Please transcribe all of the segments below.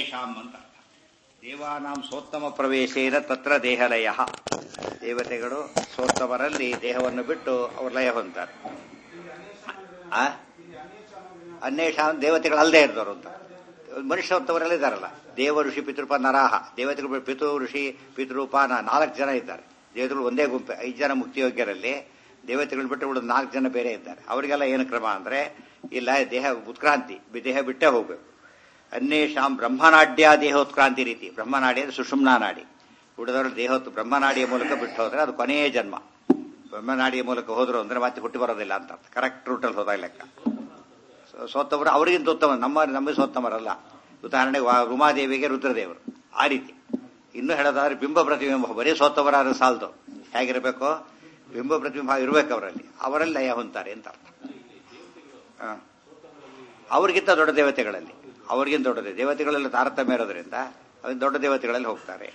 ಅನ್ಯೇಷಾಂ ಅಂತ ಅರ್ಥ ದೇವಾನಾಂ ಸೋತ್ತಮ ಪ್ರವೇಶೇನ ತತ್ರ ದೇಹಲಯ ದೇವತೆಗಳು ಸೋತ್ತಮರಲ್ಲಿ ದೇಹವನ್ನು ಬಿಟ್ಟು ಅವರು ಲಯ ಹೊಂತಾರೆ ಆ? ಅನ್ಯೇಷಾಂ ದೇವತೆಗಳಲ್ಲದೆ ಇರ್ದವರು ಅಂತ ಮನುಷ್ಯೋತ್ತಮರಲ್ಲಿ ಇದ್ದಾರಲ್ಲ ದೇವ ಋಷಿ ಪಿತೃಪ ನರಾಹ ದೇವತೆಗಳು ಬಿಟ್ಟು ಪಿತೃ ಋಷಿ ಪಿತೃಪ ನ- ನಾಲ್ಕು ಜನ ಇದ್ದಾರೆ ದೇವತೆಗಳು ಒಂದೇ ಗುಂಪೆ ಐದು ಜನ ಮುಕ್ತಿಯೋಗ್ಯರಲ್ಲಿ ದೇವತೆಗಳು ಬಿಟ್ಟು ಉಳಿದ ನಾಲ್ಕು ಜನ ಬೇರೆ ಇದ್ದಾರೆ ಅವರಿಗೆಲ್ಲ ಏನು ಕ್ರಮ ಅಂದ್ರೆ ಇಲ್ಲ ದೇಹ ಉತ್ಕ್ರಾಂತಿ ಬಿ- ದೇಹ ಬಿಟ್ಟೇ ಹೋಗ್ಬೇಕು ಅನ್ಯೇಷಾಂ ಬ್ರಹ್ಮನಾಡ್ಯ ದೇಹೋತ್ಕ್ರಾಂತಿ ರೀತಿ ಬ್ರಹ್ಮನಾಡಿ ಅಂದ್ರೆ ಸುಷುಮ್ನಾ ನಾಡಿ ಉಳಿದವರು ದೇಹೋತ್ ಬ್ರಹ್ಮನಾಡಿಯ ಮೂಲಕ ಬಿಟ್ಟು ಹೋದ್ರೆ ಅದು ಕೊನೆಯ ಜನ್ಮ ಬ್ರಹ್ಮನಾಡಿಯ ಮೂಲಕ ಹೋದ್ರು ಅಂದ್ರೆ ಮತ್ತೆ ಹುಟ್ಟಿ ಬರೋದಿಲ್ಲ ಅಂತ ಕರೆಕ್ಟ್ ರೂಟಲ್ಲಿ ಹೋದಾಗ ಲೆಕ್ಕ ಸೊ- ಸೋತ್ತವರು ಅವರಿಗಿಂತ ಉತ್ತಮ ನಮ್ಮ ನಮಗೆ ಸೋತ್ತಮರಲ್ಲ ಉದಾಹರಣೆಗೆ ವಾ- ಉಮಾದೇವಿಗೆ ರುದ್ರದೇವರು ಆ ರೀತಿ ಇನ್ನು ಹೇಳೋದಾದ್ರೆ ಬಿಂಬ ಪ್ರತಿಬಿಂಬ ಬರೀ ಸೋತ್ತವರಾದ್ರೆ ಸಾಲದು ಹೇಗಿರಬೇಕು ಬಿಂಬ ಪ್ರತಿಬಿಂಬ ಇರಬೇಕು ಅವರಲ್ಲಿ ಅವರಲ್ಲಿ ಲಯ ಹೊಂತಾರೆ ಅಂತ ಅರ್ಥ ಹ. ಅವ್ರಿಗಿಂತ ದೊಡ್ಡ ದೇವತೆಗಳಲ್ಲಿ ಅವ್ರಿಗಿಂತ ದೊಡ್ಡ ದೇ- ದೇವತೆಗಳೆಲ್ಲ ತಾರತಮ್ಯ ಇರೋದ್ರಿಂದ ಅವ್ರು ದೊಡ್ಡ ದೇವತೆಗಳಲ್ಲಿ ಹೋಗ್ತಾರೆ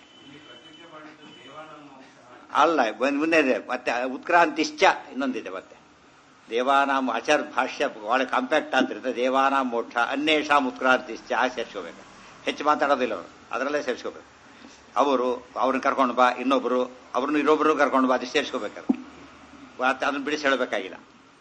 ಅಲ್ಲ ಬಂದ್- ಮುಂದೆ ಇದೆ ಮತ್ತೆ ಉತ್ಕ್ರಾಂತಿಶ್ಚ ಇನ್ನೊಂದಿದೆ ಮತ್ತೆ ದೇವಾನಾಂ ಆಚಾರ ಭಾಷ್ಯ ಬಹಳ ಕಾಂಪ್ಯಾಕ್ಟ್ ಆದ್ರಿಂದ ದೇವಾನಾಂ ಮೋಕ್ಷ ಅನ್ಯೇಷಾಂ ಉತ್ಕ್ರಾಂತಿಶ್ಚ ಸೇರಿಸ್ಕೋಬೇಕು ಹೆಚ್ಚು ಮಾತಾಡೋದಿಲ್ಲ ಅವರು ಅದರಲ್ಲೇ ಸೇರಿಸ್ಕೋಬೇಕು ಅವರು ಅವ್ರನ್ನ ಕರ್ಕೊಂಡು ಬಾ ಇನ್ನೊಬ್ರು ಅವ್ರನ್ನ ಇನ್ನೊಬ್ರು ಕರ್ಕೊಂಡು ಬಾ ಅದು ಸೇರಿಸ್ಕೋಬೇಕಾದ್ರೆ ಮತ್ತೆ ಅದನ್ನ ಬಿಡಿಸಿ ಹೇಳಬೇಕಾಗಿಲ್ಲ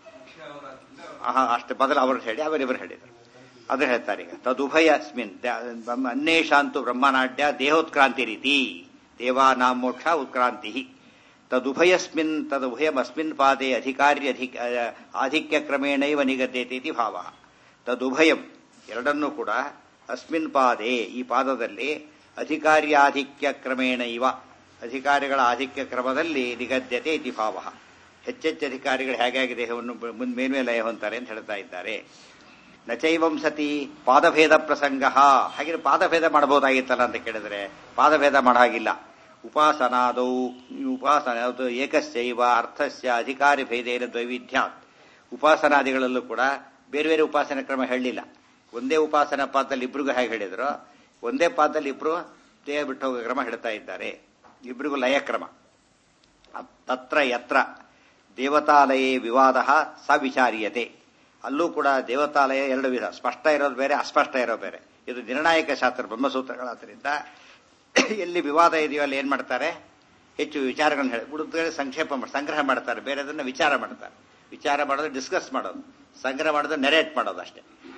ಆಹಾ ಅಷ್ಟು ಬದಲು ಅವ್ರು ಹೇಳಿ ಅವರಿವರು ಹೇಳಿದರು ಅದು ಹೇಳ್ತಾರೆ ಈಗ ತದುಭಯಸ್ಮಿನ್ ದ- ಬ್ರಹ್ಮ- ಅನ್ಯೇಷಾಂತು ಬ್ರಹ್ಮನಾಡ್ಯ ದೇಹೋತ್ಕ್ರಾಂತಿ ರೀತಿ ದೇವಾನಾಂ ಮೋಕ್ಷ ಉತ್ಕ್ರಾಂತಿ ತದುಭಯಸ್ಮಿನ್ ತದುಭಯಮಸ್ಮಿನ್ ಪಾದೆ ಅಧಿಕಾರಿ ಅಧಿಕ ಆಧಿಕ್ಯ ಕ್ರಮೇಣೈವ ನಿಗದ್ಯತೆ ಇತಿ ಭಾವ ತದುಭಯಂ ಎರಡನ್ನೂ ಕೂಡ ಅಸ್ಮಿನ್ ಪಾದೆ ಈ ಪಾದದಲ್ಲಿ ಅಧಿಕಾರ್ಯಾಧಿಕ್ಯ ಕ್ರಮೇಣ ಇವ ಅಧಿಕಾರಿಗಳ ಆಧಿಕ್ಯ ಕ್ರಮದಲ್ಲಿ ನಿಗದ್ಯತೆ ಇತಿ ಭಾವ ಹೆಚ್ಚೆಚ್ಚು ಅಧಿಕಾರಿಗಳು ಹೇಗಾಗಿ ದೇಹವನ್ನು ಬ- ಮುಂದ್ ಮೇಲ್ಮೇಲೆ ಲಯ ಹೊಂತಾರೆ ಅಂತ ಹೇಳ್ತಾ ಇದ್ದಾರೆ ನಚೈವಂ ಸತಿ ಪಾದಭೇದ ಪ್ರಸಂಗ ಹಾಗೆ ಪಾದಭೇದ ಮಾಡಬಹುದಾಗಿತ್ತಲ್ಲ ಅಂತ ಕೇಳಿದ್ರೆ ಪಾದಭೇದ ಮಾಡೋ ಹಾಗಿಲ್ಲ ಉಪಾಸನಾದೌ ಉಪಾಸನ ಅದು ಏಕಸ್ಯೈವ ಅರ್ಥಸ್ಯ ಅಧಿಕಾರಿ ಭೇದೇನ ದ್ವೈವಿಧ್ಯಾತ್ ಉಪಾಸನಾದಿಗಳಲ್ಲೂ ಕೂಡ ಬೇರೆ ಬೇರೆ ಉಪಾಸನ ಕ್ರಮ ಹೇಳಲಿಲ್ಲ ಒಂದೇ ಉಪಾಸನಾ ಪಾದದಲ್ಲಿ ಇಬ್ರಿಗೂ ಹೇಗೆ ಹೇಳಿದ್ರು ಒಂದೇ ಪಾದದಲ್ಲಿ ಇಬ್ರು ದೇಹ ಬಿಟ್ಟು ಹೋಗೋ ಕ್ರಮ ಹೇಳ್ತಾ ಇದ್ದಾರೆ ಇಬ್ರಿಗೂ ಲಯ ಕ್ರಮ ತತ್ರ ಯತ್ರ ದೇವತಾಲಯೇ ವಿವಾದ ಸ ವಿಚಾರ್ಯತೆ ಅಲ್ಲೂ ಕೂಡ ದೇವತಾಲಯ ಎರಡು ವಿಧ ಸ್ಪಷ್ಟ ಇರೋದು ಬೇರೆ ಅಸ್ಪಷ್ಟ ಇರೋ ಬೇರೆ ಇದು ನಿರ್ಣಾಯಕ ಶಾಸ್ತ್ರ ಬ್ರಹ್ಮಸೂತ್ರಗಳಾದ್ರಿಂದ ಎಲ್ಲಿ ವಿವಾದ ಇದೆಯೋ ಅಲ್ಲಿ ಏನ್ ಮಾಡ್ತಾರೆ ಹೆಚ್ಚು ವಿಚಾರಗಳನ್ನ ಹೇಳಿ ಉಳಿದ ಸಂಕ್ಷೇಪ ಮಾಡಿ ಸಂಗ್ರಹ ಮಾಡ್ತಾರೆ ಬೇರೆದನ್ನ ವಿಚಾರ ಮಾಡ್ತಾರೆ ವಿಚಾರ ಮಾಡೋದು ಡಿಸ್ಕಸ್ ಮಾಡೋದು ಸಂಗ್ರಹ ಮಾಡೋದು ನೆರೇಟ್ ಮಾಡೋದು ಅಷ್ಟೇ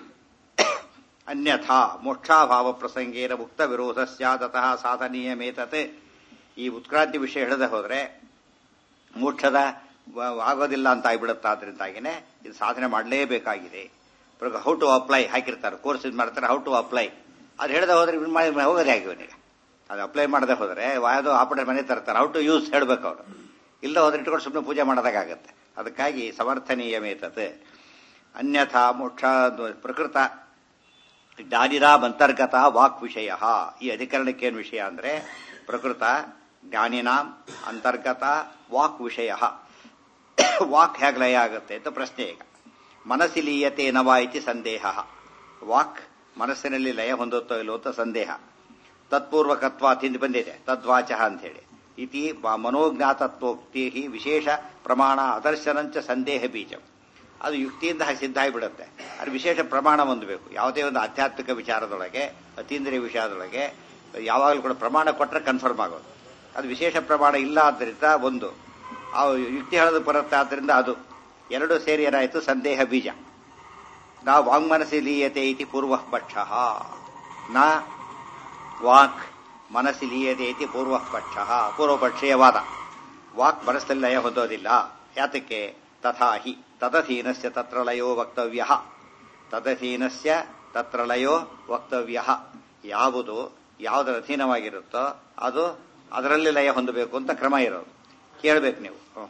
ಅನ್ಯಥಾ ಮೋಕ್ಷಾಭಾವ ಪ್ರಸಂಗೇನ ಮುಕ್ತ ವಿರೋಧ ಸ್ಯಾದತಃ ಸಾಧನೀಯ ಮೇತತೆ ಈ ಉತ್ಕ್ರಾಂತಿ ವಿಷಯ ಹೇಳದೆ ಹೋದ್ರೆ ಮೋಕ್ಷದ ವ- ಆಗೋದಿಲ್ಲ ಅಂತ ಆಗ್ಬಿಡುತ್ತೆ ಆದ್ರಿಂದಾಗಿನೇ ಇದು ಸಾಧನೆ ಮಾಡಲೇಬೇಕಾಗಿದೆ ಹೌ ಟು ಅಪ್ಲೈ ಹಾಕಿರ್ತಾರೆ ಕೋರ್ಸ್ ಇದು ಮಾಡ್ತಾರೆ ಹೌ ಟು ಅಪ್ಲೈ ಅದು ಹೇಳದೆ ಹೋದ್ರೆ ಇವ್ನು ಮಾಡಿ ಹೋಗೋದೇ ಆಗಿ ಇವನಿಗೆ ಅದು ಅಪ್ಲೈ ಮಾಡದೆ ಹೋದ್ರೆ ಯಾವುದೋ ಆಪರೇಟ್ ಮನೆ ತರ್ತಾರೆ ಹೌ ಟು ಯೂಸ್ ಹೇಳ್ಬೇಕು ಅವರು ಇಲ್ಲ ಹೋದ್ರೆ ಇಟ್ಕೊಂಡು ಸುಮ್ಮನೆ ಪೂಜೆ ಮಾಡೋದಾಗತ್ತೆ ಅದಕ್ಕಾಗಿ ಸಮರ್ಥನೀಯ ಮೇತತೆ ಅನ್ಯಥಾ ಮೋಕ್ಷ ಪ್ರಕೃತ ಜ್ಞಾನಿರಾಮ್ ಅಂತರ್ಗತ ವಾಕ್ ವಿಷಯ ಈ ಅಧಿಕರಣಕ್ಕೇನು ವಿಷಯ ಅಂದ್ರೆ ಪ್ರಕೃತ ಜ್ಞಾನಿನಾಂ ಅಂತರ್ಗತ ವಾಕ್ ವಿಷಯ ವಾಕ್ ಹೇಗೆ ಲಯ ಆಗುತ್ತೆ ಅಂತ ಪ್ರಶ್ನೆ ಈಗ ಮನಸ್ಸಿ ಲೀಯತೆ ನವಾ ಇತಿ ಸಂದೇಹ ವಾಕ್ ಮನಸ್ಸಿನಲ್ಲಿ ಲಯ ಹೊಂದುತ್ತೋ ಇಲ್ಲೋ ಅಂತ ಸಂದೇಹ ತತ್ಪೂರ್ವಕತ್ವ ಹಿಂದೆ ಬಂದಿದೆ ತದ್ವಾಚ ಅಂತ ಹೇಳಿ ಇತಿ ಮ- ಮನೋಜ್ಞಾತತ್ವೋಕ್ತಿ ವಿಶೇಷ ಪ್ರಮಾಣ ಅದರ್ಶನಂಚ ಸಂದೇಹ ಬೀಜಂ ಅದು ಯುಕ್ತಿಯಿಂದ ಹಾಗೆ ಸಿದ್ಧ ಆಗಿಬಿಡುತ್ತೆ ಅದು ವಿಶೇಷ ಪ್ರಮಾಣ ಹೊಂದಬೇಕು ಯಾವುದೇ ಒಂದು ಆಧ್ಯಾತ್ಮಿಕ ವಿಚಾರದೊಳಗೆ ಅತೀಂದ್ರಿಯ ವಿಚಾರದೊಳಗೆ ಯಾವಾಗಲೂ ಕೂಡ ಪ್ರಮಾಣ ಕೊಟ್ಟರೆ ಕನ್ಫರ್ಮ್ ಆಗೋದು ಅದು ವಿಶೇಷ ಪ್ರಮಾಣ ಇಲ್ಲ ಆದ್ದರಿಂದ ಒಂದು ಆ ಯುಕ್ತಿ ಹೇಳೋದು ಬರುತ್ತೆ ಆದ್ದರಿಂದ ಅದು ಎರಡು ಸೇರಿ ಏನಾಯಿತು ಸಂದೇಹ ಬೀಜ ನಾ ವಾಂಗ್ಮನಸಿ ಲೀಯತೆ ಇತಿ ಪೂರ್ವ ಪಕ್ಷ ನ ವಾಕ್ ಮನಸ್ಸಿ ಲೀಯತೆ ಇತಿ ಪೂರ್ವ ಪಕ್ಷ ಪೂರ್ವಪಕ್ಷೀಯವಾದ ವಾಕ್ ಮನಸ್ಸಲ್ಲಿ ಲಯ ಹೊಂದೋದಿಲ್ಲ ಯಾತಕ್ಕೆ ತಥಾ ಹಿ ತದಧೀನಸ್ಯ ತತ್ರ ಲಯೋ ವಕ್ತವ್ಯ ತದಧೀನಸ್ಯ ತತ್ರ ಲಯೋ ವಕ್ತವ್ಯ ಯಾವುದು ಯಾವುದರ ಅಧೀನವಾಗಿರುತ್ತೋ ಅದು ಅದರಲ್ಲಿ ಲಯ ಹೊಂದಬೇಕು ಅಂತ ಕ್ರಮ ಇರೋದು ಕೇಳಬೇಕು ನೀವು ಹ್ಮ್.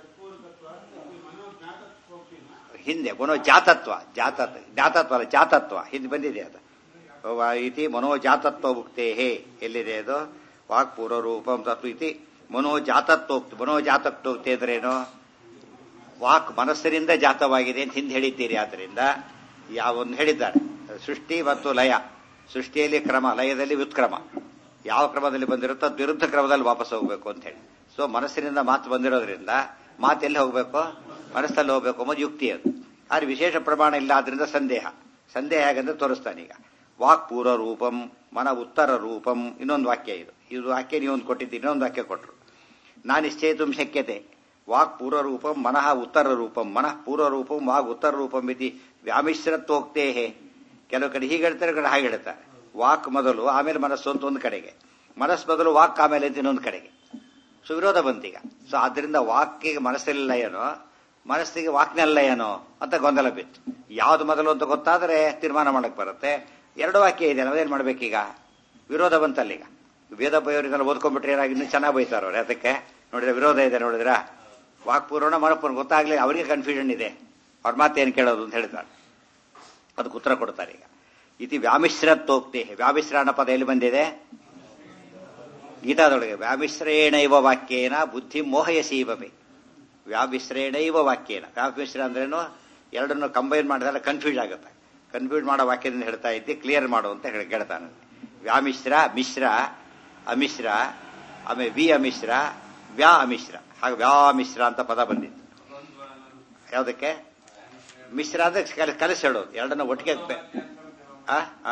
ಹಿಂದೆ ಮನೋ ಜಾತತ್ವ ಜಾತತ್ವ ಜಾತತ್ವ ಅಲ್ಲ ಜಾತತ್ವ ಹಿಂದೆ ಬಂದಿದೆ ಅದು ವ- ಇತಿ ಮನೋಜಾತತ್ವ ಉಕ್ತೇ ಎಲ್ಲಿದೆ ಅದು ವಾಕ್ ಪೂರ್ವರೂಪಂ ತತ್ವ ಇತಿ ಮನೋಜಾತತ್ವೋಕ್ತಿ ಮನೋಜಾತತ್ವೋಕ್ತಿ ಅಂದ್ರೇನು ವಾಕ್ ಮನಸ್ಸಿನಿಂದ ಜಾತವಾಗಿದೆ ಅಂತ ಹಿಂದೆ ಹೇಳಿದ್ದೀರಿ ಆದ್ದರಿಂದ ಯಾವೊಂದು ಹೇಳಿದ್ದಾರೆ ಸೃಷ್ಟಿ ಮತ್ತು ಲಯ ಸೃಷ್ಟಿಯಲ್ಲಿ ಕ್ರಮ ಲಯದಲ್ಲಿ ವ್ಯುತ್ಕ್ರಮ ಯಾವ ಕ್ರಮದಲ್ಲಿ ಬಂದಿರುತ್ತೋ ಅದು ವಿರುದ್ಧ ಕ್ರಮದಲ್ಲಿ ವಾಪಸ್ ಹೋಗ್ಬೇಕು ಅಂತ ಹೇಳಿ ಸೊ ಮನಸ್ಸಿನಿಂದ ಮಾತು ಬಂದಿರೋದ್ರಿಂದ ಮಾತು ಎಲ್ಲಿ ಹೋಗ್ಬೇಕು ಮನಸ್ಸಲ್ಲಿ ಹೋಗ್ಬೇಕು ಅನ್ನೋದು ಯುಕ್ತಿ ಅದು ಆದ್ರೆ ವಿಶೇಷ ಪ್ರಮಾಣ ಇಲ್ಲ ಆದ್ರಿಂದ ಸಂದೇಹ ಸಂದೇಹ ಹೇಗಂದ್ರೆ ತೋರಿಸ್ತಾನೆ ಈಗ ವಾಕ್ ಪೂರ್ವ ರೂಪಂ ಮನ ಉತ್ತರ ರೂಪಂ ಇನ್ನೊಂದು ವಾಕ್ಯ ಇದು ಇದು ವಾಕ್ಯ ನೀವೊಂದು ಕೊಟ್ಟಿದ್ದು ಇನ್ನೊಂದು ವಾಕ್ಯ ಕೊಟ್ಟರು ನಾನು ನಿಶ್ಚಯಿತು ಶಕ್ಯತೆ ವಾಕ್ ಪೂರ್ವ ರೂಪಂ ಮನಃ ಉತ್ತರ ರೂಪಂ ಮನಃ ಪೂರ್ವ ರೂಪಂ ವಾಗ್ ಉತ್ತರ ರೂಪಂ ಇತಿ ವ್ಯಾಮಿಶ್ರತ್ವೋಕ್ತೇ ಕೆಲವು ಕಡೆ ಹೀಗೆ ಹೇಳ್ತಾರೆ ಕಡೆ ಹಾಗೆ ಹೇಳ್ತಾರೆ ವಾಕ್ ಮೊದಲು ಆಮೇಲೆ ಮನಸ್ಸು ಅಂತ ಒಂದು ಕಡೆಗೆ ಮನಸ್ಸು ಮೊದಲು ವಾಕ್ ಆಮೇಲೆ ಅಂತ ಇನ್ನೊಂದು ಕಡೆಗೆ ಸೊ ವಿರೋಧ ಬಂತೀಗ ಸೊ ಆದ್ರಿಂದ ವಾಕ್ಕಿಗೆ ಮನಸ್ಸಲ್ಲಿಲ್ಲ ಏನೋ ಮನಸ್ಸಿಗೆ ವಾಕ್ನೆಲ್ಲ ಏನೋ ಅಂತ ಗೊಂದಲ ಬಿತ್ತು ಯಾವ್ದು ಮೊದಲು ಅಂತ ಗೊತ್ತಾದ್ರೆ ತೀರ್ಮಾನ ಮಾಡಕ್ ಬರುತ್ತೆ ಎರಡು ವಾಕ್ಯ ಇದೆ ನಾವೇನ್ ಮಾಡ್ಬೇಕೀಗ ವಿರೋಧ ಬಂತಲ್ಲೀಗ ವೇದ ಬೈಯವರಿಗೆಲ್ಲ ಓದ್ಕೊಂಡ್ಬಿಟ್ರೆ ಏನಾಗಿ ಇನ್ನೂ ಚೆನ್ನಾಗಿ ಬೈತಾರ ಅವ್ರು ಅದಕ್ಕೆ ನೋಡಿದ್ರೆ ವಿರೋಧ ಇದೆ ನೋಡಿದ್ರ ವಾಕ್ಪೂರ್ವಣ ಮನಪೂರ್ಣ ಗೊತ್ತಾಗ್ಲಿ ಅವರಿಗೆ ಕನ್ಫ್ಯೂಷನ್ ಇದೆ ಅವ್ರ ಮಾತೇನು ಕೇಳೋದು ಅಂತ ಹೇಳ್ತಾರೆ ಅದಕ್ಕೆ ಉತ್ತರ ಕೊಡ್ತಾರೆ ಈಗ ಇತಿ ವ್ಯಾಮಿಶ್ರತ್ವೋಕ್ತಿ ವ್ಯಾಮಿಶ್ರ ಅನ್ನೋ ಪದ ಎಲ್ಲಿ ಬಂದಿದೆ ಗೀತಾದೊಳಗೆ ವ್ಯಾಮಿಶ್ರೇಣೈವ ವಾಕ್ಯೇನ ಬುದ್ಧಿ ಮೋಹಯಸೀವಮೆ ವ್ಯಾಮಿಶ್ರೇಣೈವ ವಾಕ್ಯೇನ ವ್ಯಾಮಿಶ್ರ ಅಂದ್ರೇನು ಎರಡನ್ನು ಕಂಬೈನ್ ಮಾಡಿದ್ರೆ ಕನ್ಫ್ಯೂಸ್ ಆಗುತ್ತೆ ಕನ್ಫ್ಯೂಸ್ ಮಾಡೋ ವಾಕ್ಯದಿಂದ ಹೇಳ್ತಾ ಇದ್ದೆ ಕ್ಲಿಯರ್ ಮಾಡು ಅಂತ ಹೇಳಿ ಕೇಳ್ತಾನೆ ವ್ಯಾಮಿಶ್ರ ಮಿಶ್ರ ಅಮಿಶ್ರ ಆಮೇಲೆ ವಿ ಅಮಿಶ್ರ ವ್ಯಾ ಅಮಿಶ್ರ ಹಾಗೆ ವ್ಯಾಮಿಶ್ರ ಅಂತ ಪದ ಬಂದಿತ್ತು ಯಾವುದಕ್ಕೆ ಮಿಶ್ರ ಅಂದ್ರೆ ಕಲ- ಕಲಸಿ ಹೇಳೋದು ಎರಡನ್ನ ಒಟ್ಟಿಗೆ ಬೆ- ಆ? ಆ?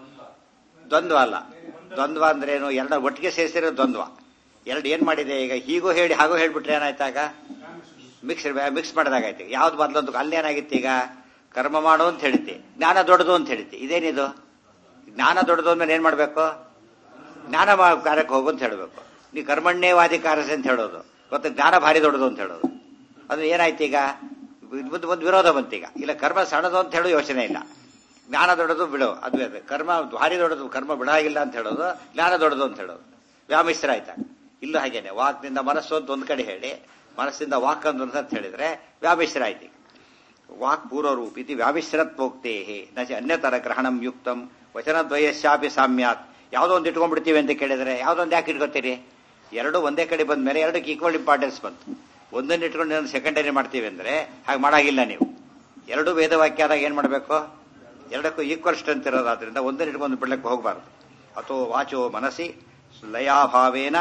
ದ್ವಂದ್ವ ಅಲ್ಲ ದ್ವಂದ್ವ ಅಂದ್ರೇನು ಎರಡನ್ನ ಒಟ್ಟಿಗೆ ಸೇರಿಸಿರೋ ದ್ವಂದ್ವ ಎರಡು ಏನ್ ಮಾಡಿದೆ ಈಗ ಹೀಗೂ ಹೇಳಿ ಹಾಗೂ ಹೇಳ್ಬಿಟ್ರೆ ಏನಾಯ್ತಾಗ ಮಿಕ್ಸ್ ಮಿಕ್ಸ್ ಮಾಡಿದಾಗಾಯ್ತು ಯಾವ್ದು ಮೊದಲೊಂದು ಅಲ್ಲೇನಾಗಿತ್ತು ಈಗ ಕರ್ಮ ಮಾಡು ಅಂತ ಹೇಳಿದ್ದೆ ಜ್ಞಾನ ದೊಡ್ಡದು ಅಂತ ಹೇಳಿದ್ದೆ ಇದೇನಿದು ಜ್ಞಾನ ದೊಡ್ಡದು ಅಂದ್ಮೇಲೆ ಏನ್ ಮಾಡ್ಬೇಕು ಜ್ಞಾನ ಮಾ- ಕಾರ್ಯಕ್ಕೆ ಹೋಗು ಅಂತ ಹೇಳಬೇಕು ನೀ ಕರ್ಮಣ್ಯವಾದಿ ಕಾರ್ಯಸ ಅಂತ ಹೇಳೋದು ಮತ್ತೆ ಜ್ಞಾನ ಭಾರಿ ದೊಡ್ಡದು ಅಂತ ಹೇಳೋದು ಅದು ಏನಾಯ್ತು ಈಗ ಒಂದು ಒಂದು ವಿರೋಧ ಬಂತೀಗ ಇಲ್ಲ ಕರ್ಮ ಸಣ್ಣದು ಅಂತ ಹೇಳೋ ಯೋಚನೆ ಇಲ್ಲ ಜ್ಞಾನ ದೊಡ್ಡದು ಬಿಡು ಅದು ಅದು. ಕರ್ಮ ಭಾರಿ ದೊಡ್ಡದು ಕರ್ಮ ಬಿಡಾಗಿಲ್ಲ ಅಂತ ಹೇಳೋದು ಜ್ಞಾನ ದೊಡ್ಡದು ಅಂತ ಹೇಳೋದು ವ್ಯಾಮಿಶ್ರ ಆಯ್ತಾ ಇಲ್ಲೂ ಹಾಗೇನೆ ವಾಕ್ನಿಂದ ಮನಸ್ಸು ಅಂತ ಒಂದ್ ಕಡೆ ಹೇಳಿ ಮನಸ್ಸಿಂದ ವಾಕ್ ಅಂತ ಅಂತ ಹೇಳಿದ್ರೆ ವ್ಯಾಮಿಶ್ರ ಆಯ್ತು ಈಗ. ವಾಕ್ ಪೂರ್ವರೂಪ ಇತಿ ವ್ಯಾಮಿಶ್ರತ್ವೋಕ್ತೇ ನಚ ಅನ್ಯತರ ಗ್ರಹಣಂ ಯುಕ್ತಂ ವಚನದ್ವಯಸ್ಯಾಪಿ ಸಾಮ್ಯಾತ್ ಯಾವುದೋ ಒಂದು ಇಟ್ಕೊಂಡ್ಬಿಡ್ತೀವಿ ಅಂತ ಕೇಳಿದ್ರೆ ಯಾವುದೊಂದು ಯಾಕೆ ಇಟ್ಕೋತೀರಿ ಎರಡು ಒಂದೇ ಕಡೆ ಬಂದ ಮೇಲೆ ಎರಡಕ್ಕೆ ಈಕ್ವಲ್ ಇಂಪಾರ್ಟೆನ್ಸ್ ಬಂತು ಒಂದನ್ನು ಇಟ್ಕೊಂಡು ಸೆಕೆಂಡರಿ ಮಾಡ್ತೀವಿ ಅಂದ್ರೆ ಹಾಗೆ ಮಾಡಾಗಿಲ್ಲ ನೀವು ಎರಡು ವೇದವಾಕ್ಯ ಆದಾಗ ಏನ್ ಮಾಡಬೇಕು ಎರಡಕ್ಕೂ ಈಕ್ವಲ್ ಸ್ಟ್ರೆಂತ್ ಇರೋದಾದ್ರಿಂದ ಒಂದನ್ನು ಇಟ್ಕೊಂಡು ಬಿಡ್ಲಿಕ್ಕೆ ಹೋಗಬಾರ್ದು ಅಥವಾ ವಾಚೋ ಮನಸ್ಸಿ ಲಯಾಭಾವೇನ